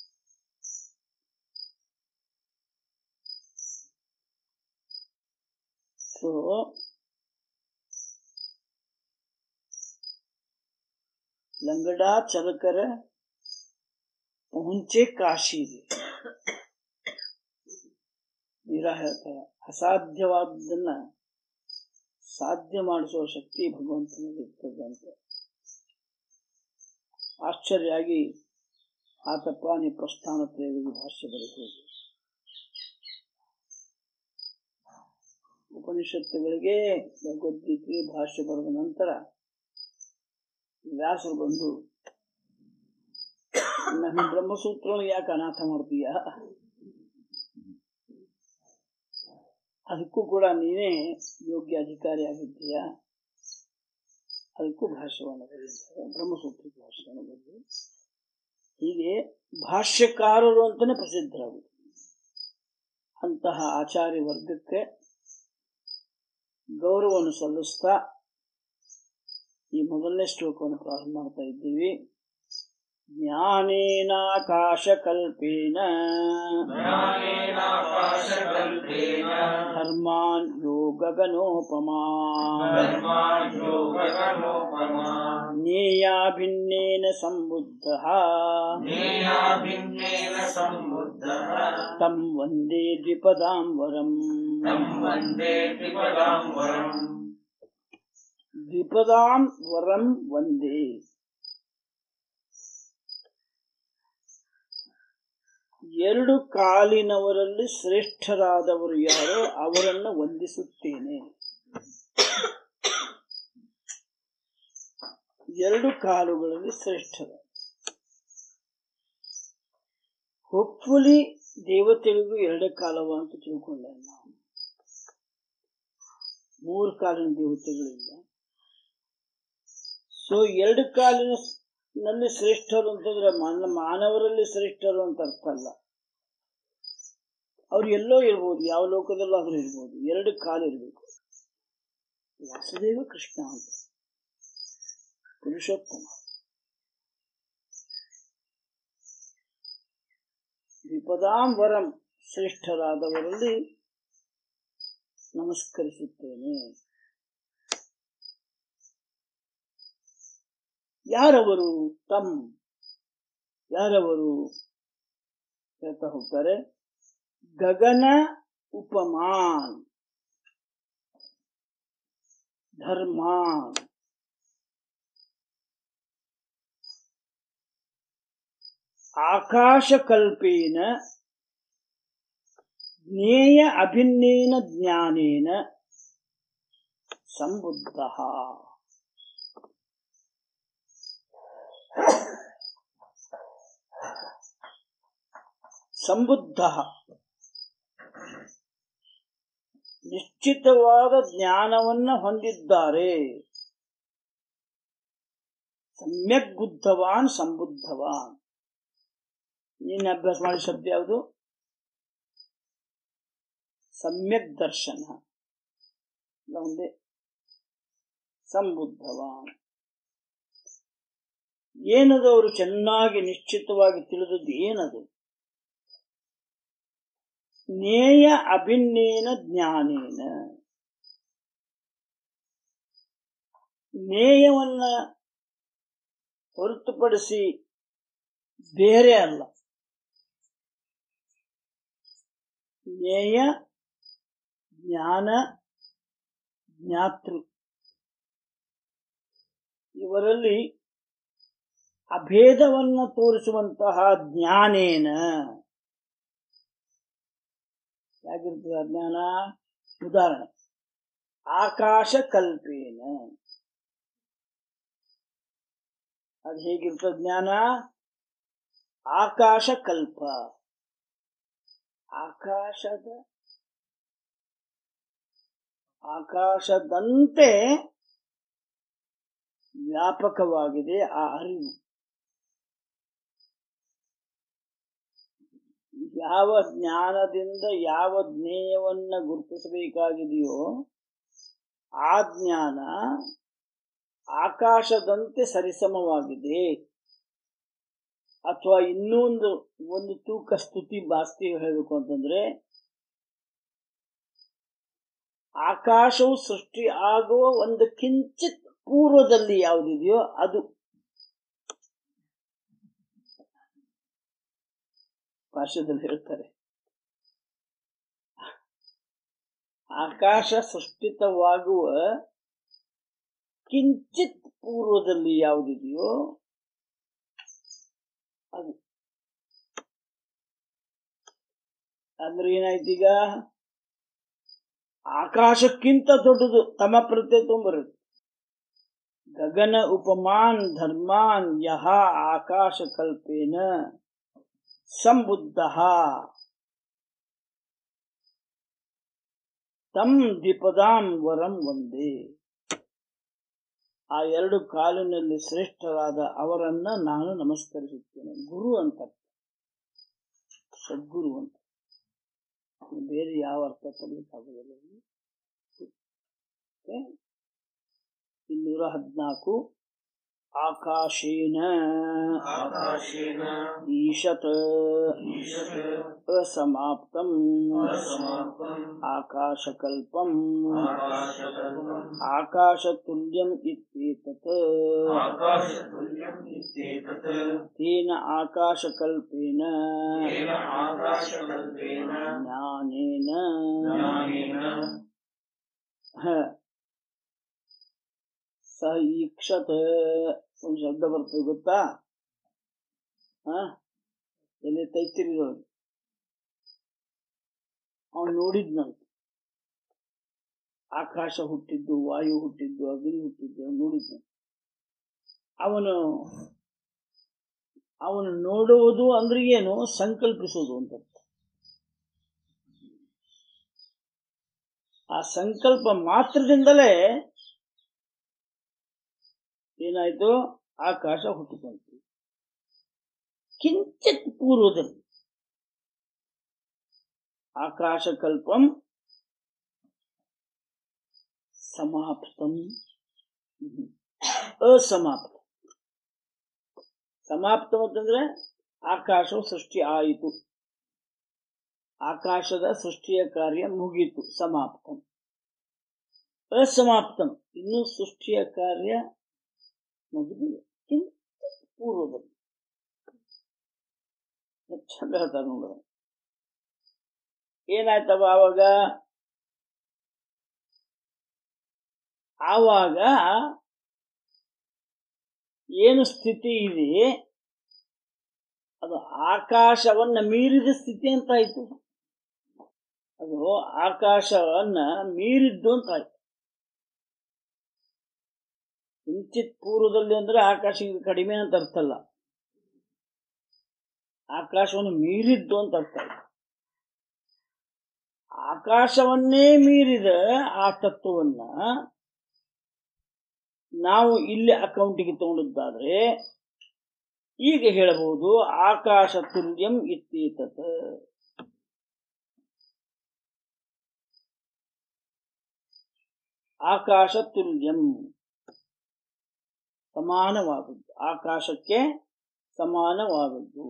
ಸೊ ಲಂಗಡ ಚಲಕರ ಪಹುಂಚೆ ಕಾಶಿಗೆ ವೀರ ಹೇಳ್ತಾರೆ ಅಸಾಧ್ಯವಾದದನ್ನ ಸಾಧ್ಯ ಮಾಡಿಸುವ ಶಕ್ತಿ ಭಗವಂತನಿಗೆ ಇರ್ತದೆ ಅಂತ ಆಶ್ಚರ್ಯ ಆಗಿ ಆತಪ್ಪ ನೀ ಪ್ರಸ್ಥಾನ ತ್ರಯವಿಗೆ ಭಾಷ್ಯ ಬರೆಯುವುದು ಉಪನಿಷತ್ತುಗಳಿಗೆ ಭಗವದ್ಗೀತೆಗೆ ಭಾಷ್ಯ ಬರೆದ ನಂತರ ವ್ಯಾಸರು ಬಂದು ನನ್ನ ಬ್ರಹ್ಮಸೂತ್ರವನ್ನು ಯಾಕೆ ಅನಾಥ ಮಾಡ್ತೀಯ ಅದಕ್ಕೂ ಕೂಡ ನೀನೇ ಯೋಗ್ಯ ಅಧಿಕಾರಿ ಆಗಿದ್ದೀಯ ಅದಕ್ಕೂ ಭಾಷ್ಯವನ್ನು ಬರೆಯುತ್ತಾರೆ ಬ್ರಹ್ಮಸೂತ್ರಕ್ಕೆ ಭಾಷ್ಯವನ್ನು ಬರೆದು ಹೀಗೆ ಭಾಷ್ಯಕಾರರು ಅಂತಾನೆ ಪ್ರಸಿದ್ಧರಾಗುವುದು ಅಂತಹ ಆಚಾರ್ಯ ವರ್ಗಕ್ಕೆ ಗೌರವವನ್ನು ಸಲ್ಲಿಸ್ತಾ ಈ ಮೊದಲನೇ ಶ್ಲೋಕವನ್ನು ಪ್ರಾರಂಭ ಮಾಡ್ತಾ ಇದ್ದೀವಿ ಜ್ಞಾನೇನಾಕಾಶಕಲ್ಪೇನ ज्ञानेनाकाशकल्पेन ಧರ್ಮಾನ್ ಯೋಗಗನೋಪಮಾ धर्मायोगगणोपमा ಜ್ಞೇಯಾಭಿನ್ನೇನ ಸಂಬುದ್ಧ ज्ञेया भिन्नेन सम्बुद्धः ತಂ ವಂದೇ ದ್ವಿಪದಾಂಬರಂ तं वन्दे त्रिपदां वरम् ದ್ವಿಪದಾಂ ವರಂ ವಂದೇ ಎರಡು ಕಾಲಿನವರಲ್ಲಿ ಶ್ರೇಷ್ಠರಾದವರು ಯಾರೋ ಅವರನ್ನು ವಂದಿಸುತ್ತೇನೆ ಎರಡು ಕಾಲುಗಳಲ್ಲಿ ಶ್ರೇಷ್ಠರ ಹೊಪ್ಪುಲಿ ದೇವತೆಗಳಿಗೂ ಎರಡೇ ಕಾಲವ ಅಂತ ತಿಳ್ಕೊಂಡೆ ನಾವು ಮೂರು ಕಾಲಿನ ದೇವತೆಗಳಿಲ್ಲ ಸೊ ಎರಡು ಕಾಲಿನ ಸ್- ನಲ್ಲಿ ಶ್ರೇಷ್ಠರು ಅಂತಂದ್ರೆ ಮಾನ- ಮಾನವರಲ್ಲಿ ಶ್ರೇಷ್ಠರು ಅಂತ ಅರ್ಥ ಅಲ್ಲ ಅವ್ರು ಎಲ್ಲೋ ಇರ್ಬೋದು ಯಾವ ಲೋಕದಲ್ಲಾದ್ರೂ ಇರ್ಬೋದು ಎರಡು ಕಾಲು ಇರಬೇಕು ವಾಸುದೇವ ಕೃಷ್ಣ ಅಂತ ಪುರುಷೋತ್ತಮ ವಿಪದಾಂ ವರಂ ಶ್ರೇಷ್ಠರಾದವರಲ್ಲಿ ನಮಸ್ಕರಿಸುತ್ತೇನೆ ಯಾರವರು ತಮ್ ಯಾರವರು ಹೇಳ್ತಾ ಹೋಗ್ತಾರೆ ಗಗನ ಉಪಮಾನ್ ಧರ್ಮಾನ್ ಆಕಾಶಕಲ್ಪೇನ ಜ್ಞೇಯ ಅಭಿನ್ನೇನ ಜ್ಞಾನೇನ ಸಂಬುದ್ಧ ಸಂಬುದ್ಧ ನಿಶ್ಚಿತವಾದ ಜ್ಞಾನವನ್ನ ಹೊಂದಿದ್ದಾರೆ ಸಮ್ಯಕ್ ಬುದ್ಧವಾನ್ ಸಂಬುದ್ಧವಾನ್ ನೀನು ಅಭ್ಯಾಸ ಮಾಡಿ ಶಬ್ದ ಯಾವುದು ಸಮ್ಯಕ್ ದರ್ಶನ ಇಲ್ಲ ಒಂದೇ ಸಂಬುದ್ಧವಾನ್ ಏನದು ಅವರು ಚೆನ್ನಾಗಿ ನಿಶ್ಚಿತವಾಗಿ ತಿಳಿದದ್ದು ಏನದು ನೇಯ ಅಭಿನ್ನೇನ ಜ್ಞಾನೇನ ನೇಯವನ್ನ ಹೊರತುಪಡಿಸಿ ಬೇರೆ ಅಲ್ಲ ಜ್ಞೇಯ ಜ್ಞಾನ ಜ್ಞಾತೃ ಇವರಲ್ಲಿ ಅಭೇದವನ್ನ ತೋರಿಸುವಂತಹ ಜ್ಞಾನೇನ ಯಾಗಿರ್ತದೆ ಆ ಜ್ಞಾನ ಉದಾಹರಣೆ ಆಕಾಶ ಕಲ್ಪೇನ ಅದು ಹೇಗಿರ್ತದೆ ಜ್ಞಾನ ಆಕಾಶ ಕಲ್ಪ ಆಕಾಶದ ಆಕಾಶದಂತೆ ವ್ಯಾಪಕವಾಗಿದೆ ಆ ಅರಿವು ಯಾವ ಜ್ಞಾನದಿಂದ ಯಾವ ಜ್ಞೇಯವನ್ನ ಗುರುತಿಸಬೇಕಾಗಿದೆಯೋ ಆ ಜ್ಞಾನ ಆಕಾಶದಂತೆ ಸರಿಸಮವಾಗಿದೆ ಅಥವಾ ಇನ್ನೊಂದು ಒಂದು ತೂಕ ಸ್ತುತಿ ಬಾಸ್ತಿ ಹೇಳಬೇಕು ಅಂತಂದ್ರೆ ಆಕಾಶವು ಸೃಷ್ಟಿ ಆಗುವ ಒಂದು ಕಿಂಚಿತ್ ಪೂರ್ವದಲ್ಲಿ ಯಾವುದಿದೆಯೋ ಅದು ಭಾಷೆದಲ್ಲಿ ಹೇಳ್ತಾರೆ ಆಕಾಶ ಸೃಷ್ಟಿತವಾಗುವ ಕಿಂಚಿತ್ ಪೂರ್ವದಲ್ಲಿ ಯಾವುದಿದೆಯೋ ಅದು ಅಂದ್ರೆ ಏನಾಯ್ತು ಈಗ ಆಕಾಶಕ್ಕಿಂತ ದೊಡ್ಡದು ತಮ ಪ್ರತ್ಯಯ ತೊಂಬರುತ್ತೆ ಗಗನ ಉಪಮಾನ್ ಧರ್ಮಾನ್ ಯಹ ಆಕಾಶ ಕಲ್ಪೇನ ಸಂಬುದ್ಧ ತಂ ದ್ವಿಪದಾಂ ವರಂ ಒಂದೇ ಆ ಎರಡು ಕಾಲಿನಲ್ಲಿ ಶ್ರೇಷ್ಠರಾದ ಅವರನ್ನ ನಾನು ನಮಸ್ಕರಿಸುತ್ತೇನೆ ಗುರು ಅಂತ ಸದ್ಗುರು ಅಂತ ಬೇರೆ ಯಾವ ಅರ್ಥ ಕೊಡ್ಲಿಕ್ಕಾಗೋದಿಲ್ಲ ಇಲ್ಲಿ. ಓಕೆ? ಇನ್ನೂರ ಹದಿನಾಲ್ಕು ಆಕಾಶೇನ ಆಕಾಶೇನ ಈಶತ್ ಈಶತ್ ಅಸಮಾಪ್ತಂ ಅಸಮಾಪ್ತಂ ಆಕಾಶಕಲ್ಪಂ ಆಕಾಶಕಲ್ಪಂ ಆಕಾಶತುಲ್ಯಂ ಇತ್ಯೇತತ್ ಆಕಾಶತುಲ್ಯಂ ಇತ್ಯೇತತ್ ತೇನ ಆಕಾಶಕಲ್ಪೇನ ತೇನ ಆಕಾಶಕಲ್ಪೇನ ಜ್ಞಾನೇನ ಜ್ಞಾನೇನ ಹ. ಸ ಈಕ್ಷತ್ ಒಂದು ಶಬ್ದ ಬರ್ತದೆ ಗೊತ್ತಾ ಹ ಎಲ್ಲಿ ತೈತಿರಿದವ್ರು ಅವನು ನೋಡಿದ್ನಂತ ಆಕಾಶ ಹುಟ್ಟಿದ್ದು ವಾಯು ಹುಟ್ಟಿದ್ದು ಅಗ್ನಿ ಹುಟ್ಟಿದ್ದು ಅವ್ನು ನೋಡಿದ್ನ ಅವನು ಅವನು ನೋಡುವುದು ಅಂದ್ರೆ ಏನು ಸಂಕಲ್ಪಿಸುವುದು ಅಂತ ಆ ಸಂಕಲ್ಪ ಮಾತ್ರದಿಂದಲೇ ಏನಾಯ್ತು ಆಕಾಶ ಹುಟ್ಟಿಕೊಂತು ಕಿಂಚಿತ್ ಪೂರ್ವದಲ್ಲಿ ಆಕಾಶಕಲ್ಪಂ ಸಮಾಪ್ತಂ ಹ್ಮ್. ಅಸಮಾಪ್ತ ಸಮಾಪ್ತ ಅಂತಂದ್ರೆ ಆಕಾಶವು ಸೃಷ್ಟಿ ಆಯಿತು ಆಕಾಶದ ಸೃಷ್ಟಿಯ ಕಾರ್ಯ ಮುಗೀತು ಸಮಾಪ್ತಂ ಅಸಮಾಪ್ತಂ ಇನ್ನು ಸೃಷ್ಟಿಯ ಕಾರ್ಯ ಮುಗಿದಿಲ್ಲ ಕಿಂಚಿತ್ ಪೂರ್ವದಲ್ಲಿ ಎಷ್ಟ್ ಚಂದ ಹೇಳ್ತಾರೆ ನೋಡ್ರಿ ಏನಾಯ್ತವ ಆವಾಗ ಆವಾಗ ಏನು ಸ್ಥಿತಿ ಇದೆ ಅದು ಆಕಾಶವನ್ನ ಮೀರಿದ ಸ್ಥಿತಿ ಅಂತ ಆಯ್ತು ಅದು ಆಕಾಶವನ್ನ ಮೀರಿದ್ದು ಅಂತ ಆಯ್ತು ಕಿಂಚಿತ್ ಪೂರ್ವದಲ್ಲಿ ಅಂದ್ರೆ ಆಕಾಶ ಇದು ಕಡಿಮೆ ಅಂತ ಅರ್ಥ ಅಲ್ಲ ಆಕಾಶವನ್ನು ಮೀರಿದ್ದು ಅಂತ ಅರ್ಥ ಆಯ್ತು ಆಕಾಶವನ್ನೇ ಮೀರಿದ ಆ ತತ್ವವನ್ನ ನಾವು ಇಲ್ಲಿ ಅಕೌಂಟಿಗೆ ತಗೊಂಡದ್ದಾದ್ರೆ ಈಗ ಹೇಳಬಹುದು ಆಕಾಶ ತುಲ್ಯಂ ಇತ್ತೀತತ್ ಆಕಾಶ ತುಲ್ಯಂ ಸಮಾನವಾದದ್ದು ಆಕಾಶಕ್ಕೆ ಸಮಾನವಾದದ್ದು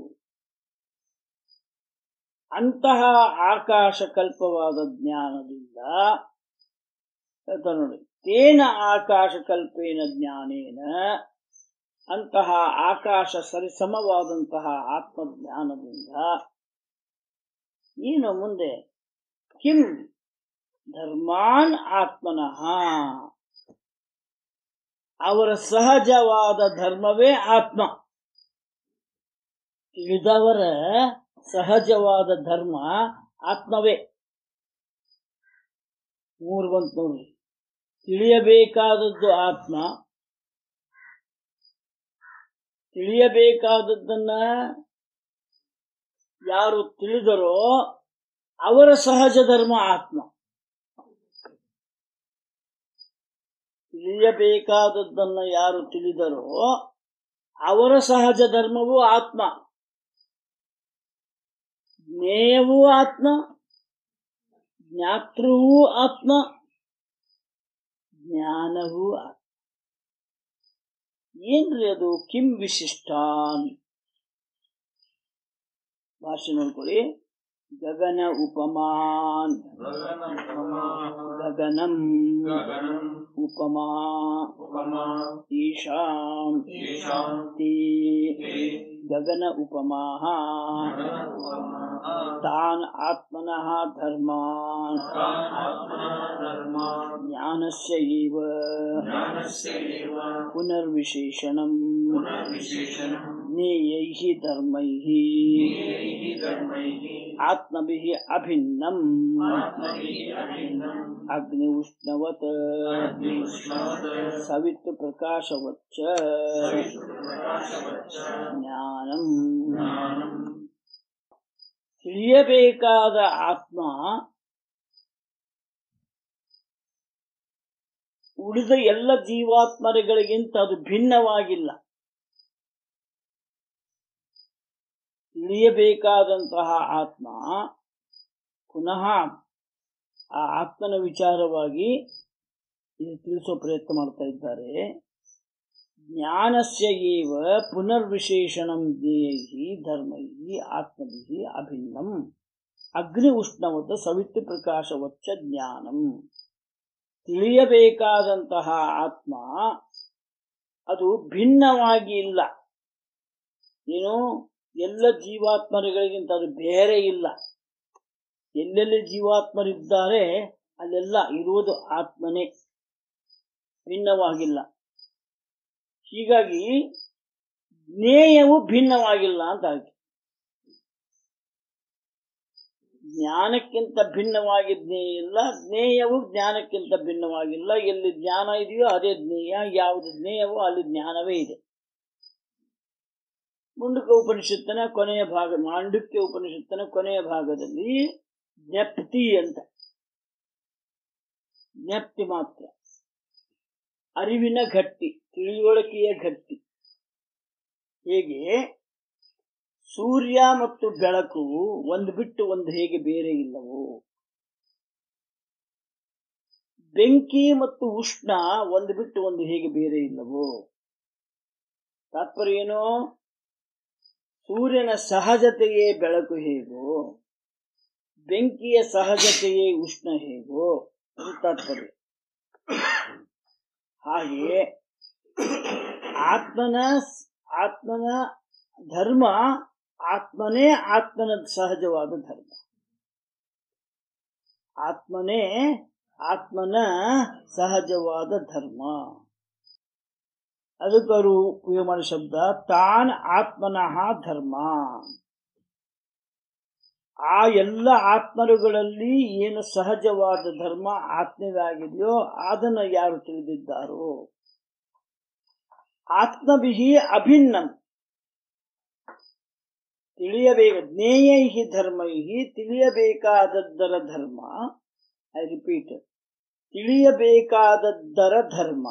ಅಂತಹ ಆಕಾಶಕಲ್ಪವಾದ ಜ್ಞಾನದಿಂದ ಹೇಳ್ತಾರೆ ನೋಡಿ ತೇನ ಆಕಾಶಕಲ್ಪೇನ ಜ್ಞಾನೇನ ಅಂತಹ ಆಕಾಶ ಸರಿಸಮವಾದಂತಹ ಆತ್ಮಜ್ಞಾನದಿಂದ ಏನು ಮುಂದೆ ಕಿಂ ಧರ್ಮಾನ್ ಆತ್ಮನಃ ಅವರ ಸಹಜವಾದ ಧರ್ಮವೇ ಆತ್ಮ ತಿಳಿದವರ ಸಹಜವಾದ ಧರ್ಮ ಆತ್ಮವೇ ಮೂರು ಬಂತು ನೋಡ್ರಿ ತಿಳಿಯಬೇಕಾದದ್ದು ಆತ್ಮ ತಿಳಿಯಬೇಕಾದದ್ದನ್ನ ಯಾರು ತಿಳಿದರೋ ಅವರ ಸಹಜ ಧರ್ಮ ಆತ್ಮ ತಿಳಿಯಬೇಕಾದದ್ದನ್ನ ಯಾರು ತಿಳಿದರೋ ಅವರ ಸಹಜ ಧರ್ಮವೂ ಆತ್ಮ ಜ್ಞೇಯವೂ ಆತ್ಮ ಜ್ಞಾತೃವೂ ಆತ್ಮ ಜ್ಞಾನವೂ ಆತ್ಮ ಏನ್ರಿ ಅದು ಕಿಂ ವಿಶಿಷ್ಟಾನ್ ಭಾಷೆ ನೋಡ್ಕೊಳ್ಳಿ ಗಗನ ಉಪಮಾನ್ ಗಗನಂ ಉಪಮಾ ಈಶಾಂ ತೇ ಗಗನ ಉಪಮಾಃ ತಾನ್ ಆತ್ಮನಃ ಧರ್ಮಾನ್ ಜ್ಞಾನಸ್ಯ ಏವ ಪುನರ್ವಿಶೇಷಣಂ ಜ್ಞೇಯೈಃ ಧರ್ಮೈಃ ಆತ್ಮಭಿಃ ಅಭಿನ್ನಂ ಅಗ್ನಿ ಉಷ್ಣವತ್ ಸವಿತ್ ಪ್ರಕಾಶವಚ್ಚ ಜ್ಞಾನಂ ತಿಳಿಯಬೇಕಾದ ಆತ್ಮ ಉಳಿದ ಎಲ್ಲ ಜೀವಾತ್ಮರುಗಳಿಗಿಂತ ಅದು ಭಿನ್ನವಾಗಿಲ್ಲ ತಿಳಿಯಬೇಕಾದಂತಹ ಆತ್ಮ ಪುನಃ ಆ ಆತ್ಮನ ವಿಚಾರವಾಗಿ ಇದು ತಿಳಿಸೋ ಪ್ರಯತ್ನ ಮಾಡ್ತಾ ಇದ್ದಾರೆ ಜ್ಞಾನಸ್ಯ ಏವ ಪುನರ್ವಿಶೇಷಣಂ ಜ್ಞೇಯೈ ಧರ್ಮೈ ಆತ್ಮಭಿ ಅಭಿನ್ನಂ ಅಗ್ನಿ ಉಷ್ಣವತ ಸವಿತ್ತು ಪ್ರಕಾಶವಚ್ಚ ಜ್ಞಾನಂ ತಿಳಿಯಬೇಕಾದಂತಹ ಆತ್ಮ ಅದು ಭಿನ್ನವಾಗಿ ಇಲ್ಲ ಏನು ಎಲ್ಲ ಜೀವಾತ್ಮರುಗಳಿಗಿಂತ ಅದು ಬೇರೆ ಇಲ್ಲ ಎಲ್ಲೆಲ್ಲಿ ಜೀವಾತ್ಮರಿದ್ದಾರೆ ಅಲ್ಲೆಲ್ಲ ಇರುವುದು ಆತ್ಮನೇ ಭಿನ್ನವಾಗಿಲ್ಲ ಹೀಗಾಗಿ ಜ್ಞೇಯವು ಭಿನ್ನವಾಗಿಲ್ಲ ಅಂತ ಆಯ್ತು ಜ್ಞಾನಕ್ಕಿಂತ ಭಿನ್ನವಾಗಿ ಜ್ಞೇಯ ಇಲ್ಲ ಜ್ಞೇಯವು ಜ್ಞಾನಕ್ಕಿಂತ ಭಿನ್ನವಾಗಿಲ್ಲ ಎಲ್ಲಿ ಜ್ಞಾನ ಇದೆಯೋ ಅದೇ ಜ್ಞೇಯ ಯಾವುದು ಜ್ಞೇಯವೋ ಅಲ್ಲಿ ಜ್ಞಾನವೇ ಇದೆ ಮುಂಡಕ ಉಪನಿಷತ್ತಿನ ಕೊನೆಯ ಭಾಗ ಮಾಂಡುಕ್ಯ ಉಪನಿಷತ್ತಿನ ಕೊನೆಯ ಭಾಗದಲ್ಲಿ ಜ್ಞಪ್ತಿ ಅಂತ ಜ್ಞಪ್ತಿ ಮಾತ್ರ ಅರಿವಿನ ಗಟ್ಟಿ ತಿಳಿವಳಿಕೆಯ ಗಟ್ಟಿ ಹೇಗೆ ಸೂರ್ಯ ಮತ್ತು ಬೆಳಕು ಒಂದು ಬಿಟ್ಟು ಒಂದು ಹೇಗೆ ಬೇರೆ ಇಲ್ಲವೋ ಬೆಂಕಿ ಮತ್ತು ಉಷ್ಣ ಒಂದು ಬಿಟ್ಟು ಒಂದು ಹೇಗೆ ಬೇರೆ ಇಲ್ಲವೋ ತಾತ್ಪರ್ಯ ಏನು ಸೂರ್ಯನ ಸಹಜತೆಯೇ ಬೆಳಕು ಹೇಗೋ ಬೆಂಕಿಯ ಸಹಜತೆಯೇ ಉಷ್ಣ ಹೇಗೋ ಅದು ತಾತ್ಪರ್ಯ ಹಾಗೆ ಆತ್ಮನ ಆತ್ಮನ ಧರ್ಮ ಆತ್ಮನೇ ಆತ್ಮನ ಸಹಜವಾದ ಧರ್ಮ ಆತ್ಮನೇ ಆತ್ಮನ ಸಹಜವಾದ ಧರ್ಮ ಅದಕ್ಕವರು ಉಪಯೋಗ ಮಾಡೋ ಶಬ್ದ ತಾನ್ ಆತ್ಮನಃ ಧರ್ಮ ಆ ಎಲ್ಲ ಆತ್ಮರುಗಳಲ್ಲಿ ಏನು ಸಹಜವಾದ ಧರ್ಮ ಆತ್ಮವಾಗಿದೆಯೋ ಅದನ್ನು ಯಾರು ತಿಳಿದಿದ್ದಾರೋ ಆತ್ಮಭಿಹಿ ಅಭಿನ್ನಂ ತಿಳಿಯಬೇಕು ಜ್ಞೇಯೈ ಧರ್ಮೈ ತಿಳಿಯಬೇಕಾದದ್ದರ ಧರ್ಮ ಐ ರಿಪೀಟ್ ತಿಳಿಯಬೇಕಾದದ್ದರ ಧರ್ಮ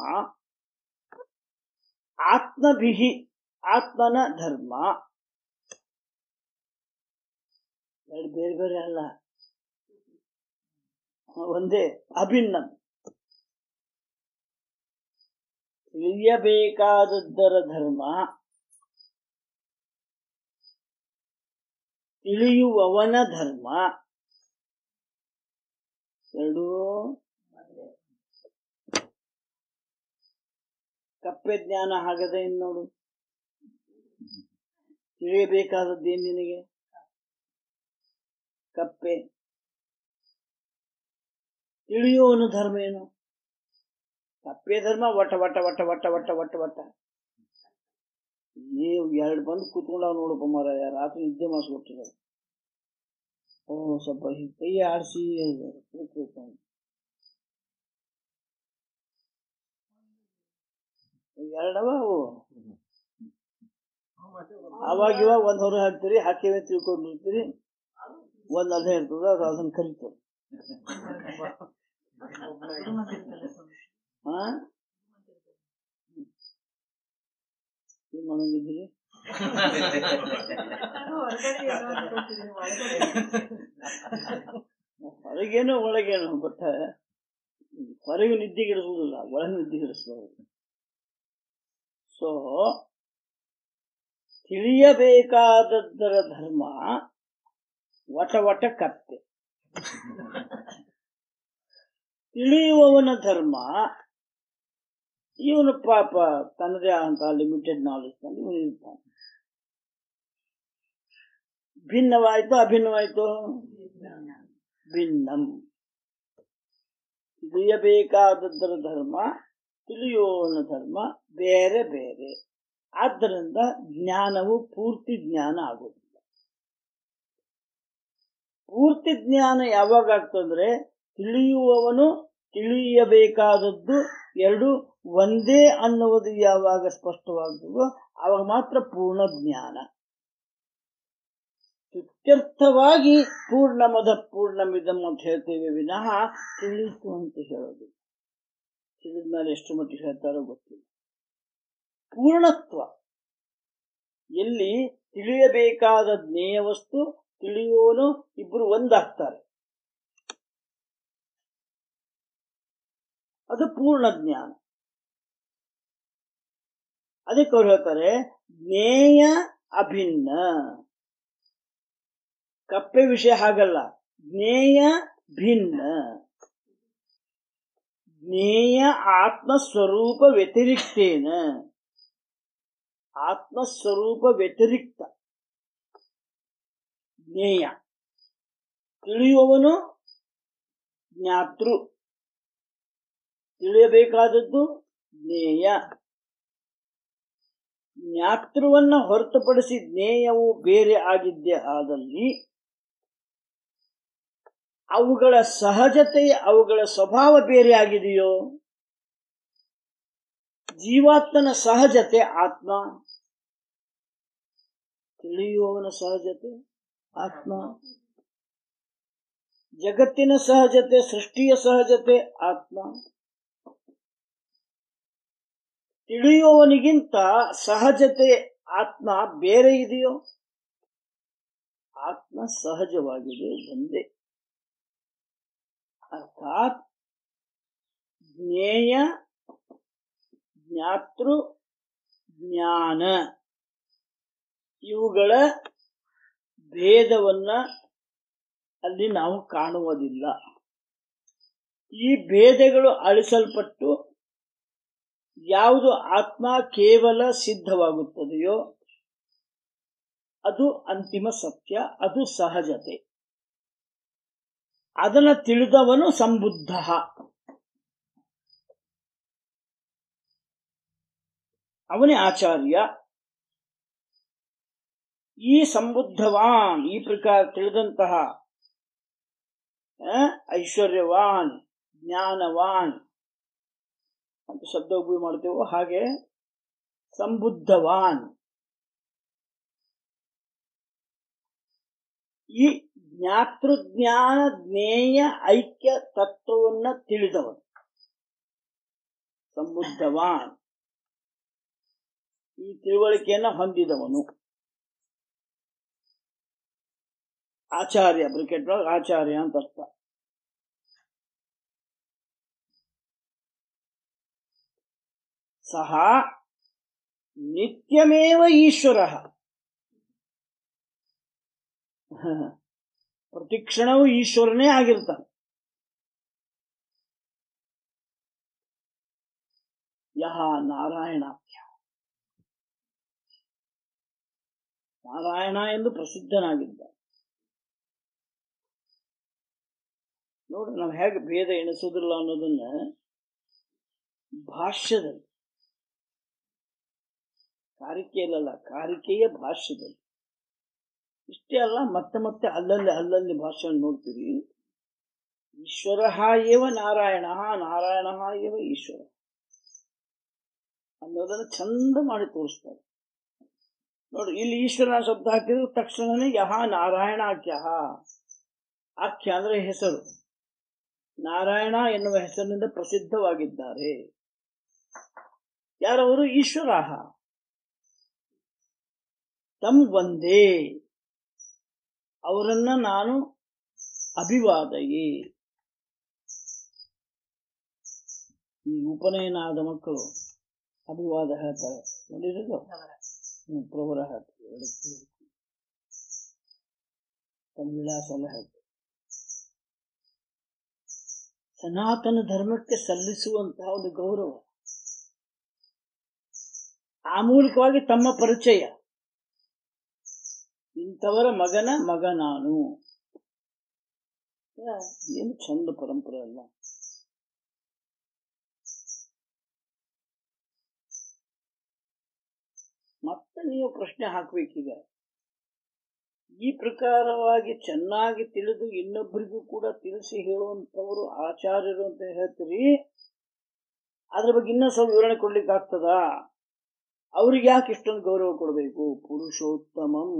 ಆತ್ಮಭಿಹಿ ಆತ್ಮನ ಧರ್ಮ ಎರಡು ಬೇರೆ ಬೇರೆ ಅಲ್ಲ ಒಂದೇ ಅಭಿನ್ನ ತಿಳಿಯಬೇಕಾದದ್ದರ ಧರ್ಮ ತಿಳಿಯುವವನ ಧರ್ಮ ಎರಡು ಕಪ್ಪೆ ಜ್ಞಾನ ಹಾಗದೆ ಇನ್ನು ನೋಡು ತಿಳಿಯಬೇಕಾದದ್ದೇನು ನಿನಗೆ ಕಪ್ಪೆ ತಿಳಿಯುವವನು ಧರ್ಮ ಏನು ಕಪ್ಪೆ ಧರ್ಮ ವಟ ವಟ ವಟ ವಟ ವಟ ವಟ ವಟ ನೀವು ಎರಡು ಬಂದು ಕೂತ್ಕೊಂಡಾವ ನೋಡಪ್ಪ ಮಾರಾಯ ರಾತ್ರಿ ನಿದ್ದೆ ಮಾಡಿಸ್ಬಿಟ್ಟಿದ್ದಾರೆ ಓ ಸ್ವಲ್ಪ ಹೀಗ್ ಕೈ ಆಡಿಸಿ ಎರಡವ ಅವು ಅವಾಗ ಇವಾಗ ಒಂದ್ ಹೊರ ಹಾಕ್ತೀರಿ ಹಾಕಿವೆ ತಿಳ್ಕೊಂಡಿರ್ತೀರಿ ಒಂದ್ ಅಲೆ ಇರ್ತದೆ ಅದು ಅದನ್ನ ಕರಿತದೆ ಹಾ ಏನ್ ಮಾಡಂಗಿದ್ದೀರಿ ಹೊರಗೇನೋ ಒಳಗೇನೋ ಬಟ್ ಹೊರಗೆ ನಿದ್ದೆಗಿಡಿಸುವುದಿಲ್ಲ ಒಳಗೆ ನಿದ್ದೆಗಿಡಿಸಬಹುದು ಸೊ ತಿಳಿಯಬೇಕಾದದ್ದರ ಧರ್ಮ ವಟ ವಟ ಕತ್ತೆ ತಿಳಿಯುವವನ ಧರ್ಮ ಇವನು ಪಾಪ ತನ್ನದೇ ಆದಂತ ಲಿಮಿಟೆಡ್ ನಾಲೆಜ್ ನಲ್ಲಿ ಇವನು ಇರ್ತಾನೆ ಭಿನ್ನವಾಯ್ತು ಅಭಿನ್ನವಾಯ್ತು ಭಿನ್ನಂ ತಿಳಿಯಬೇಕಾದದ್ದರ ಧರ್ಮ ತಿಳಿಯುವವನ ಧರ್ಮ ಬೇರೆ ಬೇರೆ ಆದ್ದರಿಂದ ಜ್ಞಾನವು ಪೂರ್ತಿ ಜ್ಞಾನ ಆಗುವುದಿಲ್ಲ ಪೂರ್ತಿ ಜ್ಞಾನ ಯಾವಾಗ ಆಗ್ತಂದ್ರೆ ತಿಳಿಯುವವನು ತಿಳಿಯಬೇಕಾದದ್ದು ಎರಡು ಒಂದೇ ಅನ್ನುವುದು ಯಾವಾಗ ಸ್ಪಷ್ಟವಾಗ್ತದೋ ಆವಾಗ ಮಾತ್ರ ಪೂರ್ಣ ಜ್ಞಾನ ಇತ್ಯರ್ಥವಾಗಿ ಪೂರ್ಣಮದ ಪೂರ್ಣಮಿದಂ ಅಂತ ಹೇಳ್ತೇವೆ ವಿನಃ ತಿಳಿಯಿತು ಅಂತ ಹೇಳೋದು ತಿಳಿದ ಮೇಲೆ ಎಷ್ಟು ಮಟ್ಟಿಗೆ ಹೇಳ್ತಾರೋ ಗೊತ್ತಿಲ್ಲ ಪೂರ್ಣತ್ವ ಎಲ್ಲಿ ತಿಳಿಯಬೇಕಾದ ಜ್ಞೇಯ ವಸ್ತು ತಿಳಿಯುವವನು ಇಬ್ಬರು ಒಂದಾಗ್ತಾರೆ ಅದು ಪೂರ್ಣ ಜ್ಞಾನ ಅದಕ್ಕೆ ಅವ್ರು ಹೇಳ್ತಾರೆ ಜ್ಞೇಯ ಅಭಿನ್ನ ಕಪ್ಪೆ ವಿಷಯ ಹಾಗಲ್ಲ ಜ್ಞೇಯ ಭಿನ್ನ ಜ್ಞೇಯ ಆತ್ಮಸ್ವರೂಪ ವ್ಯತಿರಿಕ್ತೇನ ಆತ್ಮಸ್ವರೂಪ ವ್ಯತಿರಿಕ್ತ ಜ್ಞೇಯ ತಿಳಿಯುವವನು ಜ್ಞಾತೃ ತಿಳಿಯಬೇಕಾದದ್ದು ಜ್ಞೇಯ ಜ್ಞಾತೃವನ್ನ ಹೊರತುಪಡಿಸಿ ಜ್ಞೇಯವು ಬೇರೆ ಆಗಿದ್ದೇ ಆದಲ್ಲಿ ಅವುಗಳ ಸಹಜತೆ ಅವುಗಳ ಸ್ವಭಾವ ಬೇರೆ ಆಗಿದೆಯೋ ಜೀವಾತ್ಮನ ಸಹಜತೆ ಆತ್ಮ ತಿಳಿಯುವವನ ಸಹಜತೆ ಆತ್ಮ ಜಗತ್ತಿನ ಸಹಜತೆ ಸೃಷ್ಟಿಯ ಸಹಜತೆ ಆತ್ಮ ತಿಳಿಯುವವನಿಗಿಂತ ಸಹಜತೆ ಆತ್ಮ ಬೇರೆ ಇದೆಯೋ ಆತ್ಮ ಸಹಜವಾಗಿದೆ ಒಂದೇ ಅರ್ಥಾತ್ ಜ್ಞೇಯ ಜ್ಞಾತೃ ಜ್ಞಾನ ಇವುಗಳ ಭೇದವನ್ನ ಅಲ್ಲಿ ನಾವು ಕಾಣುವುದಿಲ್ಲ ಈ ಭೇದಗಳು ಅಳಿಸಲ್ಪಟ್ಟು ಯಾವುದು ಆತ್ಮ ಕೇವಲ ಸಿದ್ಧವಾಗುತ್ತದೆಯೋ ಅದು ಅಂತಿಮ ಸತ್ಯ ಅದು ಸಹಜತೆ ಅದನ್ನು ತಿಳಿದವನು ಸಂಬುದ್ಧ ಅವನೇ ಆಚಾರ್ಯ ಈ ಸಂಬುದ್ಧವಾನ್ ಈ ಪ್ರಕಾರ ತಿಳಿದಂತಹ ಆ, ಐಶ್ವರ್ಯವಾನ್ ಜ್ಞಾನವಾನ್ ಅಂತ ಶಬ್ದ ಉಪಯೋಗ ಮಾಡ್ತೇವೋ ಹಾಗೆ ಸಂಬುದ್ಧವಾನ್ ಈ ಜ್ಞಾತೃಜ್ಞಾನ ಜ್ಞೇಯ ಐಕ್ಯ ತತ್ವವನ್ನ ತಿಳಿದವನು ಸಂಬುದ್ಧವಾನ್ ಈ ತಿಳುವಳಿಕೆಯನ್ನ ಹೊಂದಿದವನು ಆಚಾರ್ಯ ಬ್ರಿಕೆಟ್ ಒಳಗೆ ಆಚಾರ್ಯ ಅಂತ ಅರ್ಥ ಸಹ ನಿತ್ಯಮೇವ ಈಶ್ವರ ಪ್ರತಿಕ್ಷಣವೂ ಈಶ್ವರನೇ ಆಗಿರ್ತಾನೆ ಯಹ ನಾರಾಯಣಾಖ್ಯ ನಾರಾಯಣ ಎಂದು ಪ್ರಸಿದ್ಧನಾಗಿದ್ದ ನೋಡಿ ನಾವು ಹೇಗೆ ಭೇದ ಎಣಿಸೋದಿಲ್ಲ ಅನ್ನೋದನ್ನ ಭಾಷ್ಯದಲ್ಲಿ ಕಾರಿಕೆಯಲ್ಲ ಕಾರಿಕೆಯ ಭಾಷ್ಯದಲ್ಲಿ ಇಷ್ಟೇ ಅಲ್ಲ ಮತ್ತೆ ಮತ್ತೆ ಅಲ್ಲಲ್ಲಿ ಅಲ್ಲಲ್ಲಿ ಭಾಷೆಯನ್ನು ನೋಡ್ತೀರಿ ಈಶ್ವರ ಏವ ನಾರಾಯಣ ನಾರಾಯಣ ಏವ ಈಶ್ವರ ಅನ್ನೋದನ್ನು ಚಂದ ಮಾಡಿ ತೋರಿಸ್ತಾರೆ ನೋಡಿ ಇಲ್ಲಿ ಈಶ್ವರ ಶಬ್ದ ಹಾಕಿದ್ರೆ ತಕ್ಷಣನೇ ಯಹ ನಾರಾಯಣಾಖ್ಯ ಆಖ್ಯ ಅಂದ್ರೆ ಹೆಸರು ನಾರಾಯಣ ಎನ್ನುವ ಹೆಸರಿನಿಂದ ಪ್ರಸಿದ್ಧವಾಗಿದ್ದಾರೆ ಯಾರವರು ಈಶ್ವರಾಹ ತಮ್ ಒಂದೇ ಅವರನ್ನ ನಾನು ಅಭಿವಾದಯೇ ಈ ಉಪನಯನ ಆದ ಮಕ್ಕಳು ಅಭಿವಾದ ಹೇಳ್ತಾರೆ ನೋಡಿರೋದು ಹ್ಮ್, ಪ್ರವರ ಹೇಳ್ತಾರೆ ಎರಡಕ್ಕೂ. ತಮ್ಮ ವಿಳಾಸ ಎಲ್ಲ ಹೇಳ್ತಾರೆ ಸನಾತನ ಧರ್ಮಕ್ಕೆ ಸಲ್ಲಿಸುವಂತಹ ಒಂದು ಗೌರವ ಆ ಮೂಲಕವಾಗಿ ತಮ್ಮ ಪರಿಚಯ ಇಂಥವರ ಮಗನ ಮಗ ನಾನು ಯಾ, ಏನು ಚಂದ ಪರಂಪರೆ ಅಲ್ಲ ಮತ್ತೆ ನೀವು ಪ್ರಶ್ನೆ ಹಾಕ್ಬೇಕೀಗ ಈ ಪ್ರಕಾರವಾಗಿ ಚೆನ್ನಾಗಿ ತಿಳಿದು ಇನ್ನೊಬ್ಬರಿಗೂ ಕೂಡ ತಿಳಿಸಿ ಹೇಳುವಂತವರು ಆಚಾರ್ಯರು ಅಂತ ಹೇಳ್ತೀರಿ ಅದ್ರ ಬಗ್ಗೆ ಇನ್ನೂ ಸ್ವಲ್ಪ ವಿವರಣೆ ಕೊಡ್ಲಿಕ್ಕೆ ಆಗ್ತದಾ ಅವ್ರಿಗೆ ಯಾಕೆ ಇಷ್ಟೊಂದು ಗೌರವ ಕೊಡಬೇಕು ಪುರುಷೋತ್ತಮಂ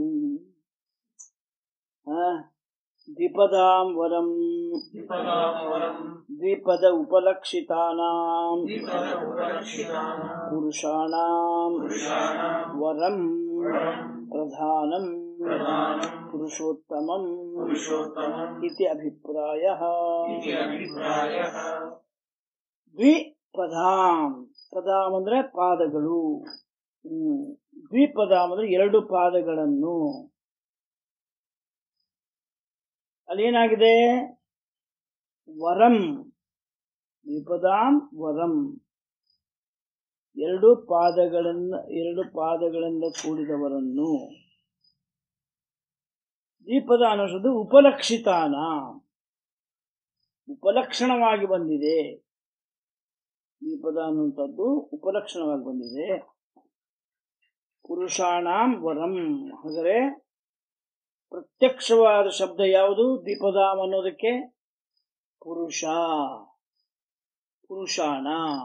ಆ, ದ್ವಿಪದಾಂ ವರಂ ದೀಪದಾಮವರಂ ದ್ವಿಪದ ಉಪಲಕ್ಷಿತಾನಾಂ ದೀಪದ ಉಪಲಕ್ಷಿತಾನಾಂ ಪುರುಷಾಣಾಂ ಪುರುಷಾಣಾಂ ವರಂ ವರಂ ಪ್ರಧಾನಂ ಪ್ರಧಾನಂ ಪುರುಷೋತ್ತಮಂ ಪುರುಷೋತ್ತಮಂ ಇತಿ ಅಭಿಪ್ರಾಯಃ ಇತಿ ಅಭಿಪ್ರಾಯಃ ದ್ವಿಪದಾಂ ಪದಾಂ ಅಂದ್ರೆ ಪಾದಗಳು ಹ್ಮ್ ದ್ವಿಪದಾಂ ಅಂದ್ರೆ ಎರಡು ಪಾದಗಳನ್ನು ಅಲ್ಲೇನಾಗಿದೆ ವರಂ ದ್ವಿಪದಾಂ ವರಂ ಎರಡು ಪಾದಗಳನ್ನ ಎರಡು ಪಾದಗಳಿಂದ ಕೂಡಿದವರನ್ನು ದ್ವಿಪದ ಅನ್ನೋದು ಉಪಲಕ್ಷಿತಾನ ಉಪಲಕ್ಷಣವಾಗಿ ಬಂದಿದೆ ದ್ವಿಪದ ಅನ್ನುವಂಥದ್ದು ಉಪಲಕ್ಷಣವಾಗಿ ಬಂದಿದೆ ಪುರುಷಾಣಾಂ ವರಂ ಹಾಗಾದರೆ ಪ್ರತ್ಯಕ್ಷವಾದ ಶಬ್ದ ಯಾವುದು ದ್ವಿಪದಾಂ ಅನ್ನೋದಕ್ಕೆ ಪುರುಷ ಪುರುಷಾಣ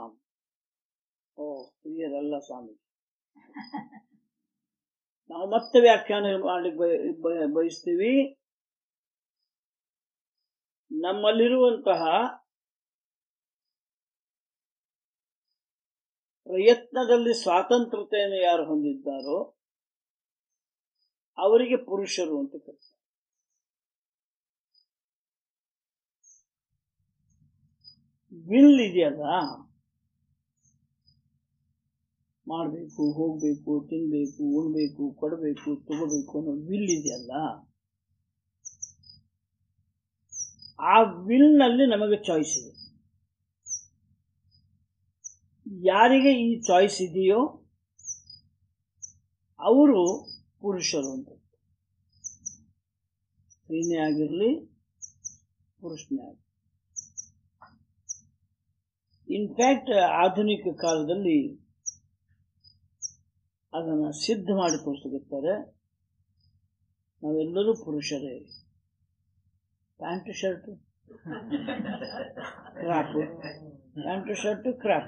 ಓ ಸ್ತ್ರೀಯರಲ್ಲ ಸ್ವಾಮಿ ನಾವು ಮತ್ತೆ ವ್ಯಾಖ್ಯಾನ ಮಾಡ್ಲಿಕ್ಕೆ ಬಯ- ಬಯ- ಬಯಸ್ತೀವಿ ನಮ್ಮಲ್ಲಿರುವಂತಹ ಪ್ರಯತ್ನದಲ್ಲಿ ಸ್ವಾತಂತ್ರ್ಯತೆಯನ್ನು ಯಾರು ಹೊಂದಿದ್ದಾರೋ ಅವರಿಗೆ ಪುರುಷರು ಅಂತ ಕರೀತಾರೆ ವಿಲ್ ಇದೆಯಲ್ಲ ಮಾಡಬೇಕು ಹೋಗ್ಬೇಕು ತಿನ್ಬೇಕು ಉಣ್ಬೇಕು ಕೊಡಬೇಕು ತಗೋಬೇಕು ಅನ್ನೋ ವಿಲ್ ಇದೆಯಲ್ಲ ಆ ವಿಲ್ನಲ್ಲಿ ನಮಗೆ ಚಾಯ್ಸ್ ಇದೆ ಯಾರಿಗೆ ಈ ಚಾಯ್ಸ್ ಇದೆಯೋ ಅವರು ಪುರುಷರು ಅಂತ ಸ್ತ್ರೀನೇ ಆಗಿರಲಿ ಪುರುಷನೇ ಆಗಲಿ ಇನ್ಫ್ಯಾಕ್ಟ್ ಆಧುನಿಕ ಕಾಲದಲ್ಲಿ ಅದನ್ನು ಸಿದ್ಧ ಮಾಡಿ ತೋರಿಸುತ್ತಾರೆ ನಾವೆಲ್ಲರೂ ಪುರುಷರೇ pant shirt crop pant shirt crop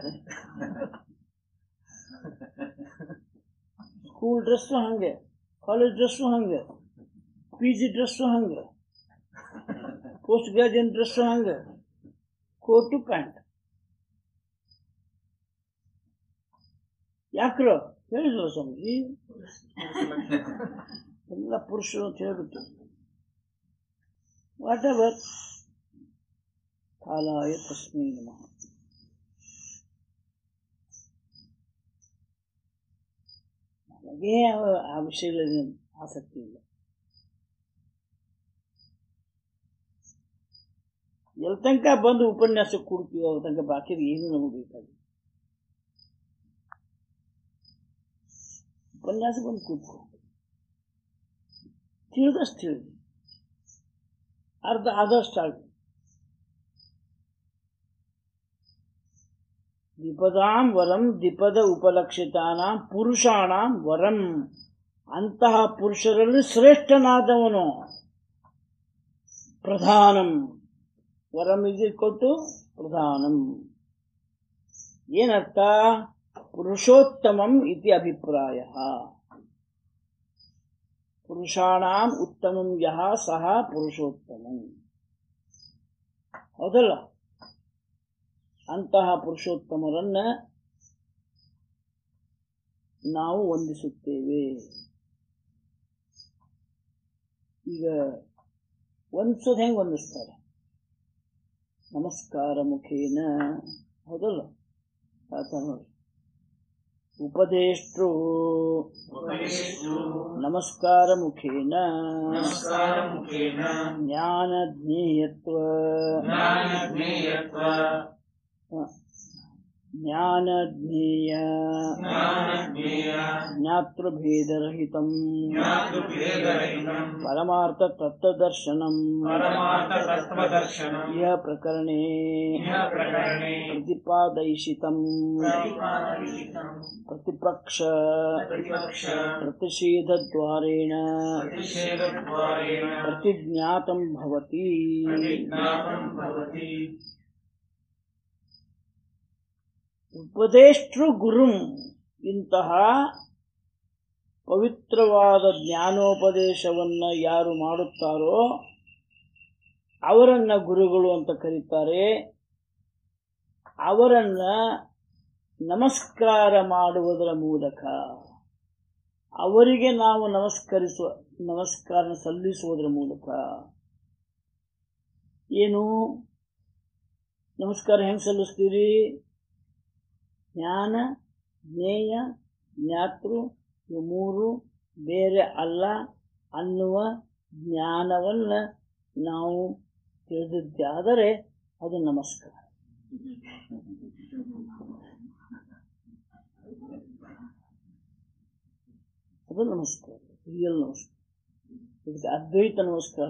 school dress ಹಂಗೆ ಕಾಲೇಜ್ ಡ್ರೆಸ್ಸು ಹಂಗೆ ಪಿ ಜಿ ಡ್ರೆಸ್ಸು ಹಂಗೆ ಪೋಸ್ಟ್ ಗ್ರಾಜುಯೇಟ್ ಡ್ರೆಸ್ಸು ಹಂಗೆ ಕೋಟು ಪ್ಯಾಂಟ್ ಯಾಕ್ರ ಹೇಳಿದ್ರು ಸ್ವಾಮೀಜಿ ಎಲ್ಲ ಪುರುಷರು ಅಂತ ಹೇಳ್ಬಿಟ್ಟು ವಾಟ್ ಎವರ್ ಕಾಲಾಯ ತಸ್ಮೈ ನಮಃ ನನಗೆ ಆ- ಆ ವಿಷಯಗಳಲ್ಲಿ ಆಸಕ್ತಿ ಇಲ್ಲ ಎಲ್ ತನಕ ಬಂದು ಉಪನ್ಯಾಸ ಕೊಡ್ತೀವೋ ಅವ್ರ ತನಕ ಬಾಕಿ ಏನು ನಮಗೆ ಬೇಕಾಗಿಲ್ಲ ಉಪನ್ಯಾಸ ಬಂದು ಕೂತ್ಕೊ ತಿಳಿದಷ್ಟು ತಿಳಿದು ಅರ್ಧ ಆದಷ್ಟು ಆಗಿ ದ್ವಿಪದಾಂ ವರಂ ದ್ವಿಪದ ಉಪಲಕ್ಷಿತಾನಾಂ ಪುರುಷಾಣಾಂ ವರಂ ಅಂತಹ ಪುರುಷರಲ್ಲಿ ಶ್ರೇಷ್ಠನಾದವನು ಪ್ರಧಾನಂ ವರಂ ಇದು ಕೊಟ್ಟು ಪ್ರಧಾನಂ ಏನರ್ಥ ಪುರುಷೋತ್ತಮಂ ಇತಿ ಅಭಿಪ್ರಾಯ ಪುರುಷಾಣಾಂ ಉತ್ತಮಂ ಯಹ ಸಹ ಪುರುಷೋತ್ತಮಂ ಹೌದಲ್ಲ ಅಂತಹ ಪುರುಷೋತ್ತಮರನ್ನ ನಾವು ವಂದಿಸುತ್ತೇವೆ ಈಗ ವಂದಿಸೋದು ಹೆಂಗೆ ವಂದಿಸ್ತಾರೆ ನಮಸ್ಕಾರ ಮುಖೇನ ಹೌದಲ್ಲ ಆತ ನೋಡಿ ಉಪದೇಷ್ಟ್ರು ಉಪದೇಶು ನಮಸ್ಕಾರ ಮುಖೇನ ನಮಸ್ಕಾರ ಮುಖೇನ ಜ್ಞಾನ ಜ್ಞೇಯತ್ವ ಜ್ಞಾನ ಜ್ಞೇಯತ್ವ ಜ್ಞಾನ ಜ್ಞೇಯ ಜ್ಞಾನ ಜ್ಞೇಯ ಜ್ಞಾತೃಭೇದರಹಿತಂ ಜ್ಞಾತೃಭೇದರಹಿತಂ ಪರಮಾರ್ಥ ತತ್ವದರ್ಶನಂ ಪರಮಾರ್ಥ ತತ್ವದರ್ಶನಂ ಇಹ ಪ್ರಕರಣೆ ಇಹ ಪ್ರಕರಣೆ ಪ್ರತಿಪಾದಯಿಷಿತಂ ಪ್ರತಿಪಾದಯಿತಂ ಪ್ರತಿಪಕ್ಷ ಪ್ರತಿಪಕ್ಷ ಪ್ರತಿಷೇಧದ್ವಾರೇಣ ಪ್ರತಿಷೇಧದ್ವಾರೇಣ ಪ್ರತಿಜ್ಞಾತಂ ಭವತಿ ಪ್ರತಿಜ್ಞಾತಂ ಭವತಿ ಉಪದೇಷ್ಟ್ರು ಗುರುಂ ಇಂತಹ ಪವಿತ್ರವಾದ ಜ್ಞಾನೋಪದೇಶವನ್ನ ಯಾರು ಮಾಡುತ್ತಾರೋ ಅವರನ್ನ ಗುರುಗಳು ಅಂತ ಕರೀತಾರೆ ಅವರನ್ನ ನಮಸ್ಕಾರ ಮಾಡುವುದರ ಮೂಲಕ ಅವರಿಗೆ ನಾವು ನಮಸ್ಕರಿಸುವ ನಮಸ್ಕಾರ ಸಲ್ಲಿಸುವುದರ ಮೂಲಕ ಏನು ನಮಸ್ಕಾರ ಹೆಂಗೆ ಸಲ್ಲಿಸ್ತೀರಿ ಜ್ಞಾನ ಜ್ಞೇಯ ಜ್ಞಾತೃ ಇವು ಮೂರು ಬೇರೆ ಅಲ್ಲ ಅನ್ನುವ ಜ್ಞಾನವನ್ನು ನಾವು ತಿಳಿದಿದ್ದಾದರೆ ಅದು ನಮಸ್ಕಾರ ಅದು ನಮಸ್ಕಾರ ರಿಯಲ್ ನಮಸ್ಕಾರ ಇದಕ್ಕೆ ಅದ್ವೈತ ನಮಸ್ಕಾರ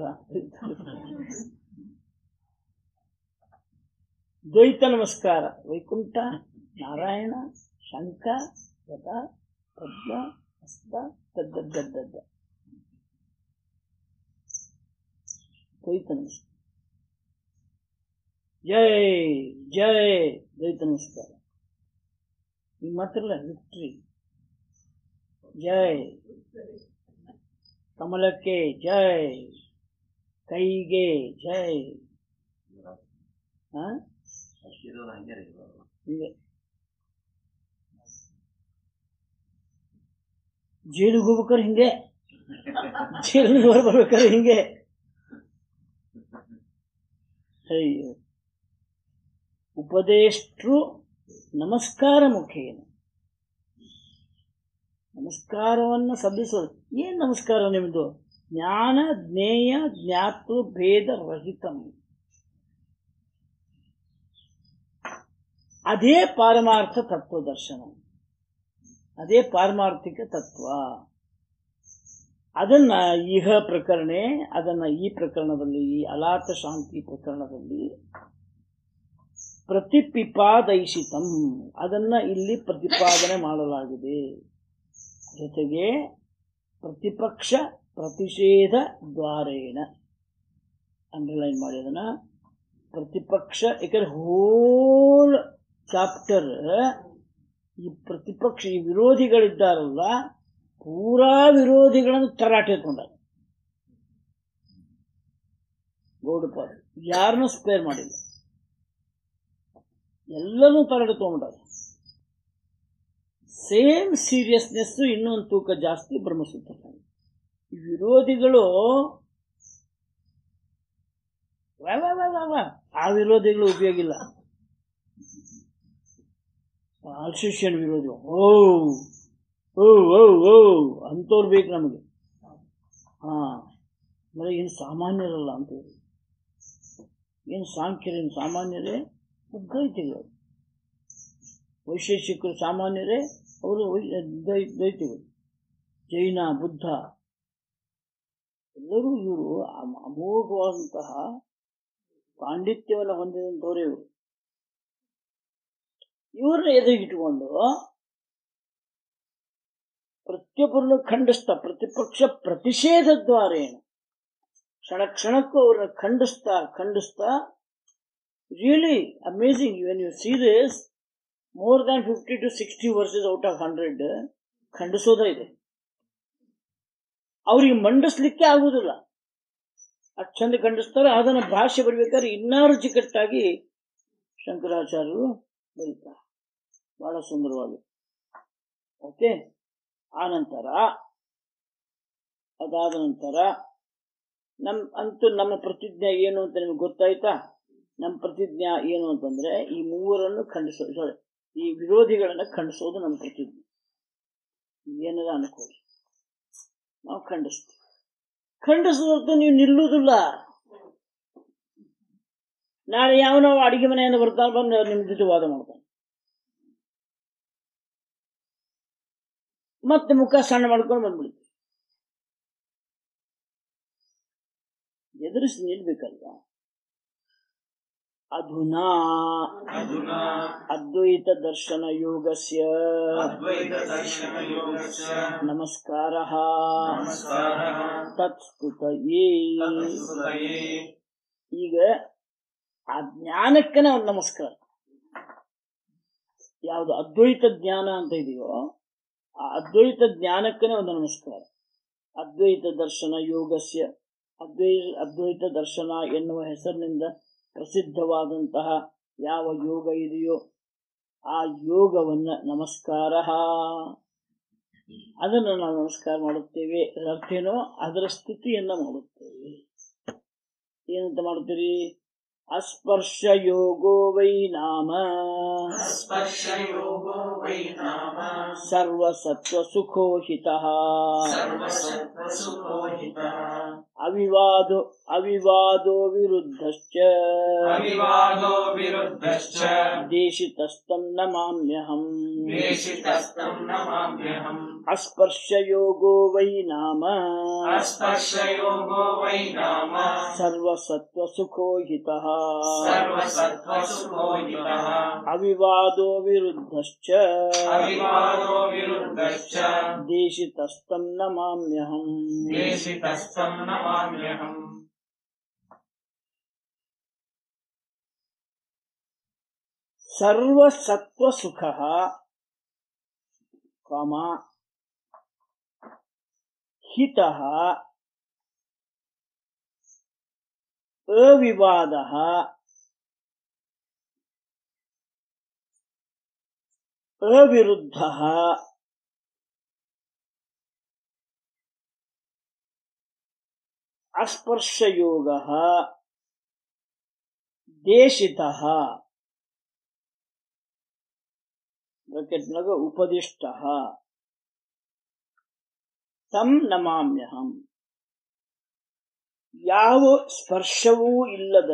ದ್ವೈತ ನಮಸ್ಕಾರ ವೈಕುಂಠ ನಾರಾಯಣ ಶಂಕ ಗದ ಪದ್ಮ ಹಸ್ತ ತದ್ದದ್ದದ್ದದ್ದ ದ್ವೈತ ನಮಸ್ಕಾರ ಜೈ ಜೈ ದ್ವೈತ ನಮಸ್ಕಾರ ಈಗ ಮಾತ್ರಲ್ಲ ವಿಕ್ಟ್ರಿ ಜೈ ಕಮಲಕ್ಕೆ ಜೈ ಕೈಗೆ ಜೈ ಹಾ ಹೀಗೆ ಜೈಲಿಗೆ ಹೋಗ್ಬೇಕಾರೆ ಹಿಂಗೆ ಜೈಲಿಗೆ ಹೊರ ಬರ್ಬೇಕಾದ್ರೆ ಹಿಂಗೆ ಅಯ್ಯೋ ಉಪದೇಷ್ಟ್ರು ನಮಸ್ಕಾರ ಮುಖೇನ ನಮಸ್ಕಾರವನ್ನು ಸಲ್ಲಿಸೋದು ಏನ್ ನಮಸ್ಕಾರ ನಿಮ್ದು ಜ್ಞಾನ ಜ್ಞೇಯ ಜ್ಞಾತೃ ಭೇದ ರಹಿತಂ ಅದೇ ಪಾರಮಾರ್ಥ ತತ್ವ ದರ್ಶನ ಅದೇ ಪಾರಮಾರ್ಥಿಕ ತತ್ವ ಅದನ್ನ ಇಹ ಪ್ರಕರಣೆ ಅದನ್ನ ಈ ಪ್ರಕರಣದಲ್ಲಿ ಈ ಅಲಾತ ಶಾಂತಿ ಪ್ರಕರಣದಲ್ಲಿ ಪ್ರತಿಪಿಪಾದಯಿಸಿತಂ ಅದನ್ನ ಇಲ್ಲಿ ಪ್ರತಿಪಾದನೆ ಮಾಡಲಾಗಿದೆ ಜೊತೆಗೆ ಪ್ರತಿಪಕ್ಷ ಪ್ರತಿಷೇಧ ದ್ವಾರೇಣ ಅಂಡರ್ಲೈನ್ ಮಾಡಿ ಅದನ್ನ ಪ್ರತಿಪಕ್ಷ ಯಾಕಂದ್ರೆ ಹೋಲ್ ಚಾಪ್ಟರ್ ಈ ಪ್ರತಿಪಕ್ಷ ಈ ವಿರೋಧಿಗಳಿದ್ದಾರಲ್ಲ ಪೂರಾ ವಿರೋಧಿಗಳನ್ನು ತರಾಟೆ ಎತ್ಕೊಂಡಾರ ಗೌಡಪಾದ ಯಾರನ್ನೂ ಸ್ಪೇರ್ ಮಾಡಿಲ್ಲ ಎಲ್ಲನೂ ತರಾಟೆ ತಗೊಂಡ್ಬಿಟ್ಟಾರೆ ಸೇಮ್ ಸೀರಿಯಸ್ನೆಸ್ ಇನ್ನೊಂದು ತೂಕ ಜಾಸ್ತಿ ಬ್ರಹ್ಮಸೂತ್ರ ಈ ವಿರೋಧಿಗಳು ವಾ ವಾ ವಾ ವಾ ವಾ. ಆ ವಿರೋಧಿಗಳು ಉಪಯೋಗ ಇಲ್ಲ ಆಲ್ಸಿಷಿಯನ್ ವಿರೋಧಿ ಓ ಓ ಓ ಓ ಅಂಥವ್ರು ಬೇಕು ನಮಗೆ ಹಾ ಅಂದ್ರೆ ಏನು ಸಾಮಾನ್ಯರಲ್ಲ ಅಂತ ಹೇಳಿ ಏನು ಸಾಂಖ್ಯರೇನು ಸಾಮಾನ್ಯರೇ ದ್ವೈತಿಗಳು ವೈಶೇಷಿಕರು ಸಾಮಾನ್ಯರೇ ಅವರು ವೈ- ದ್ವೈ- ದ್ವೈತಿಗಳು ಜೈನ ಬುದ್ಧ ಎಲ್ಲರೂ ಇವರು ಅಮ- ಅಮೋಘವಾದಂತಹ ಪಾಂಡಿತ್ಯವನ್ನು ಹೊಂದಿದಂಥವರೇ ಇವರು ಇವ್ರನ್ನ ಎದುರಿಗಿಟ್ಟುಕೊಂಡು ಪ್ರತಿಯೊಬ್ಬರನ್ನು ಖಂಡಿಸ್ತಾ ಪ್ರತಿಪಕ್ಷ ಪ್ರತಿಷೇಧ ದ್ವಾರೇಣ ಕ್ಷಣ ಕ್ಷಣಕ್ಕೂ ಅವ್ರನ್ನ ಖಂಡಿಸ್ತಾ ಖಂಡಿಸ್ತಾ really amazing when you see this more than fifty to sixty versus out of hundred ಖಂಡಿಸೋದೇ ಇದೆ ಅವ್ರಿಗೆ ಮಂಡಿಸ್ಲಿಕ್ಕೆ ಆಗುವುದಿಲ್ಲ ಅಷ್ಟು ಚಂದ ಖಂಡಿಸ್ತಾರೆ ಅದನ್ನ ಭಾಷೆ ಬರಿಬೇಕಾದ್ರೆ ಇನ್ನೂ ರುಚಿಕಟ್ಟಾಗಿ ಶಂಕರಾಚಾರ್ಯರು ಬರೀತಾರೆ ಬಹಳ ಸುಂದರವಾಗಿ ಓಕೆ ಆನಂತರ ಅದಾದ ನಂತರ ನಮ್ ಅಂತೂ ನಮ್ಮ ಪ್ರತಿಜ್ಞೆ ಏನು ಅಂತ ನಿಮ್ಗೆ ಗೊತ್ತಾಯ್ತಾ ನಮ್ಮ ಪ್ರತಿಜ್ಞೆ ಏನು ಅಂತಂದ್ರೆ ಈ ಮೂವರನ್ನು ಖಂಡಿಸೋ sorry, ಈ ವಿರೋಧಿಗಳನ್ನ ಖಂಡಿಸೋದು ನಮ್ಮ ಪ್ರತಿಜ್ಞೆ ಏನದ ಅನ್ಕೊಳ್ಳಿ ನಾವು ಖಂಡಿಸ್ತೀವಿ ಖಂಡಿಸೋದು ನೀವು ನಿಲ್ಲುವುದಿಲ್ಲ ನಾಳೆ ಯಾವನೋ ಅಡಿಗೆ ಮನೆಯಿಂದ ಬರ್ತಾನೆ ಬಂದು ನಿಮ್ಮ ಜೊತೆ ವಾದ ಮಾಡ್ತಾನೆ ಮತ್ತೆ ಮುಖ ಸಣ್ಣ ಮಾಡ್ಕೊಂಡು ಬಂದ್ಬಿಡ್ತೀವಿ ಎದುರಿಸಿ ನಿಲ್ಬೇಕಲ್ವಾ ಅಧುನಾ अधुना ಅದ್ವೈತ ದರ್ಶನ ಯೋಗಸ್ಯ अद्वैतदर्शनयोगस्य ನಮಸ್ಕಾರ नमस्कारः ತತ್ಸ್ತುತಯೇ तत्स्तुतये ಈಗ ಆ ಜ್ಞಾನಕ್ಕೆ ನಾವು ನಮಸ್ಕಾರ ಯಾವುದು ಅದ್ವೈತ ಜ್ಞಾನ ಅಂತ ಇದೆಯೋ ಆ ಅದ್ವೈತ ಜ್ಞಾನಕ್ಕನೇ ಒಂದು ನಮಸ್ಕಾರ ಅದ್ವೈತ ದರ್ಶನ ಯೋಗಸ್ಯ ಅದ್ವೈ ಅದ್ವೈತ ದರ್ಶನ ಎನ್ನುವ ಹೆಸರಿನಿಂದ ಪ್ರಸಿದ್ಧವಾದಂತಹ ಯಾವ ಯೋಗ ಇದೆಯೋ ಆ ಯೋಗವನ್ನ ನಮಸ್ಕಾರ ಅದನ್ನು ನಾವು ನಮಸ್ಕಾರ ಮಾಡುತ್ತೇವೆ ಅದರ ಅರ್ಥ ಏನೋ ಅದರ ಸ್ಥಿತಿಯನ್ನ ಮಾಡುತ್ತೇವೆ ಏನಂತ ಮಾಡ್ತೀರಿ ಅಸ್ಪರ್ಶ ಯೋಗೋ ವೈ ನಾಮ स्पर्शयोगो वै नाम ಸರ್ವಸತ್ವ ಸುಖೋಹಿತಃ सर्वसत्त्वसुखोहितः ಅವಿವಾದೋ ಅವಿವಾದೋ ವಿರುದ್ಧಶ್ಚ अविवादो विरुद्धश्च ದೇಶಿತಸ್ತಂ ನಮಾಮ್ಯಹಂ देशितस्तं नमाम्यहम् ಅಸ್ಪರ್ಶ ಯೋಗೋ ವೈ ನಾಮ अस्पर्शयोगो वै नाम ಸರ್ವಸತ್ವ ಸುಖೋಹಿತಃ सर्वसत्त्वसुखोहितः ಅವಿವಾದೋ ವಿರುದ್ಧಶ್ಚ अविवादो विरुद्धश्च ದೇಶಿತಸ್ತಂ ನಮಾಮ್ಯಹಂ देशितस्तं नमाम्यहम् ಸರ್ವಸತ್ವ ಸುಖ ಕಾಮ ಹಿತ ಅವಿವಾದ ಅವಿರುದ್ಧ ಅಸ್ಪರ್ಶಯೋಗ ದೇಶಿತ ಬ್ರಾಕೆಟ್ನಾಗ ಉಪದಿಷ್ಟ ತಂ ನಮಾಮ್ಯಹಂ ಯಾವ ಸ್ಪರ್ಶವೂ ಇಲ್ಲದ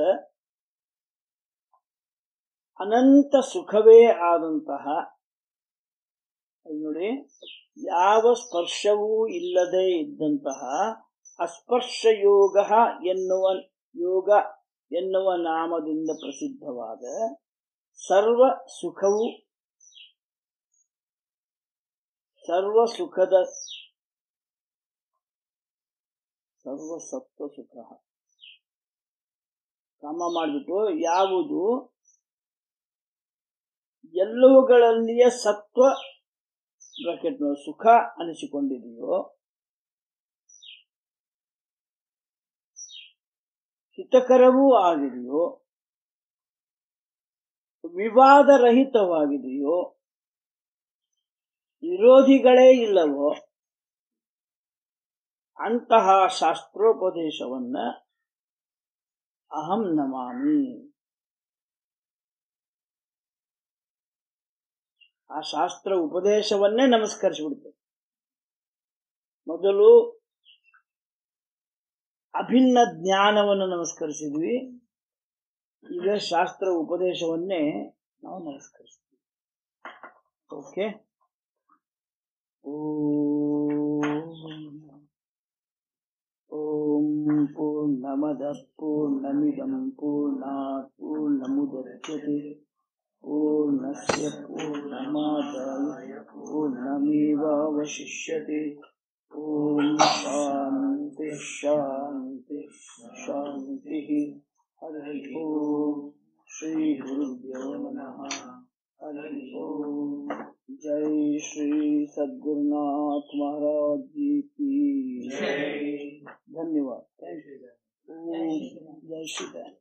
ಅನಂತ ಸುಖವೇ ಆದಂತಹ ಅಲ್ಲಿ ನೋಡಿ ಯಾವ ಸ್ಪರ್ಶವೂ ಇಲ್ಲದೆ ಇದ್ದಂತಹ ಅಸ್ಪರ್ಶ ಯೋಗ ಎನ್ನುವ ಯೋಗ ಎನ್ನುವ ನಾಮದಿಂದ ಪ್ರಸಿದ್ಧವಾದ ಸರ್ವ ಸುಖವು ಸರ್ವ ಸುಖದ ಸರ್ವ ಸತ್ವ ಸುಖ ಕ್ರಮ ಮಾಡಿಬಿಟ್ಟು ಯಾವುದು ಎಲ್ಲವುಗಳಲ್ಲಿಯ ಸತ್ವ ಬ್ರಾಕೆಟ್ ಸುಖ ಅನಿಸಿಕೊಂಡಿದೆಯೋ ಹಿತಕರವೂ ಆಗಿದೆಯೋ ವಿವಾದರಹಿತವಾಗಿದೆಯೋ ವಿರೋಧಿಗಳೇ ಇಲ್ಲವೋ ಅಂತಹ ಶಾಸ್ತ್ರೋಪದೇಶವನ್ನ ಅಹಂ ನಮಾಮಿ ಆ ಶಾಸ್ತ್ರ ಉಪದೇಶವನ್ನೇ ನಮಸ್ಕರಿಸಿಬಿಡ್ತೇವೆ ಮೊದಲು ಅಭಿನ್ನ ಜ್ಞಾನವನ್ನು ನಮಸ್ಕರಿಸಿದ್ವಿ ಈಗ ಶಾಸ್ತ್ರ ಉಪದೇಶವನ್ನೇ ನಾವು ನಮಸ್ಕರಿಸ್ತೀವಿ ಓಕೆ ಓಂ ಪೂರ್ಣಮದ ಪೂರ್ಣಮಿದಂ ಪೂರ್ಣಾತ್ ಪೂರ್ಣಮುದಚ್ಯತೆ पूर्णस्य पूर्णमादाय पूर्णमेवावशिष्यते ॐ शान्ति शान्ति शान्तिः हरिः ॐ श्रीगुरुभ्यो नमः हरिः ॐ जय श्री सद्गुरुनाथ महाराज जी की जय धन्यवाद थैंक यू ಜೈ ಶ್ರೀರಾಮ್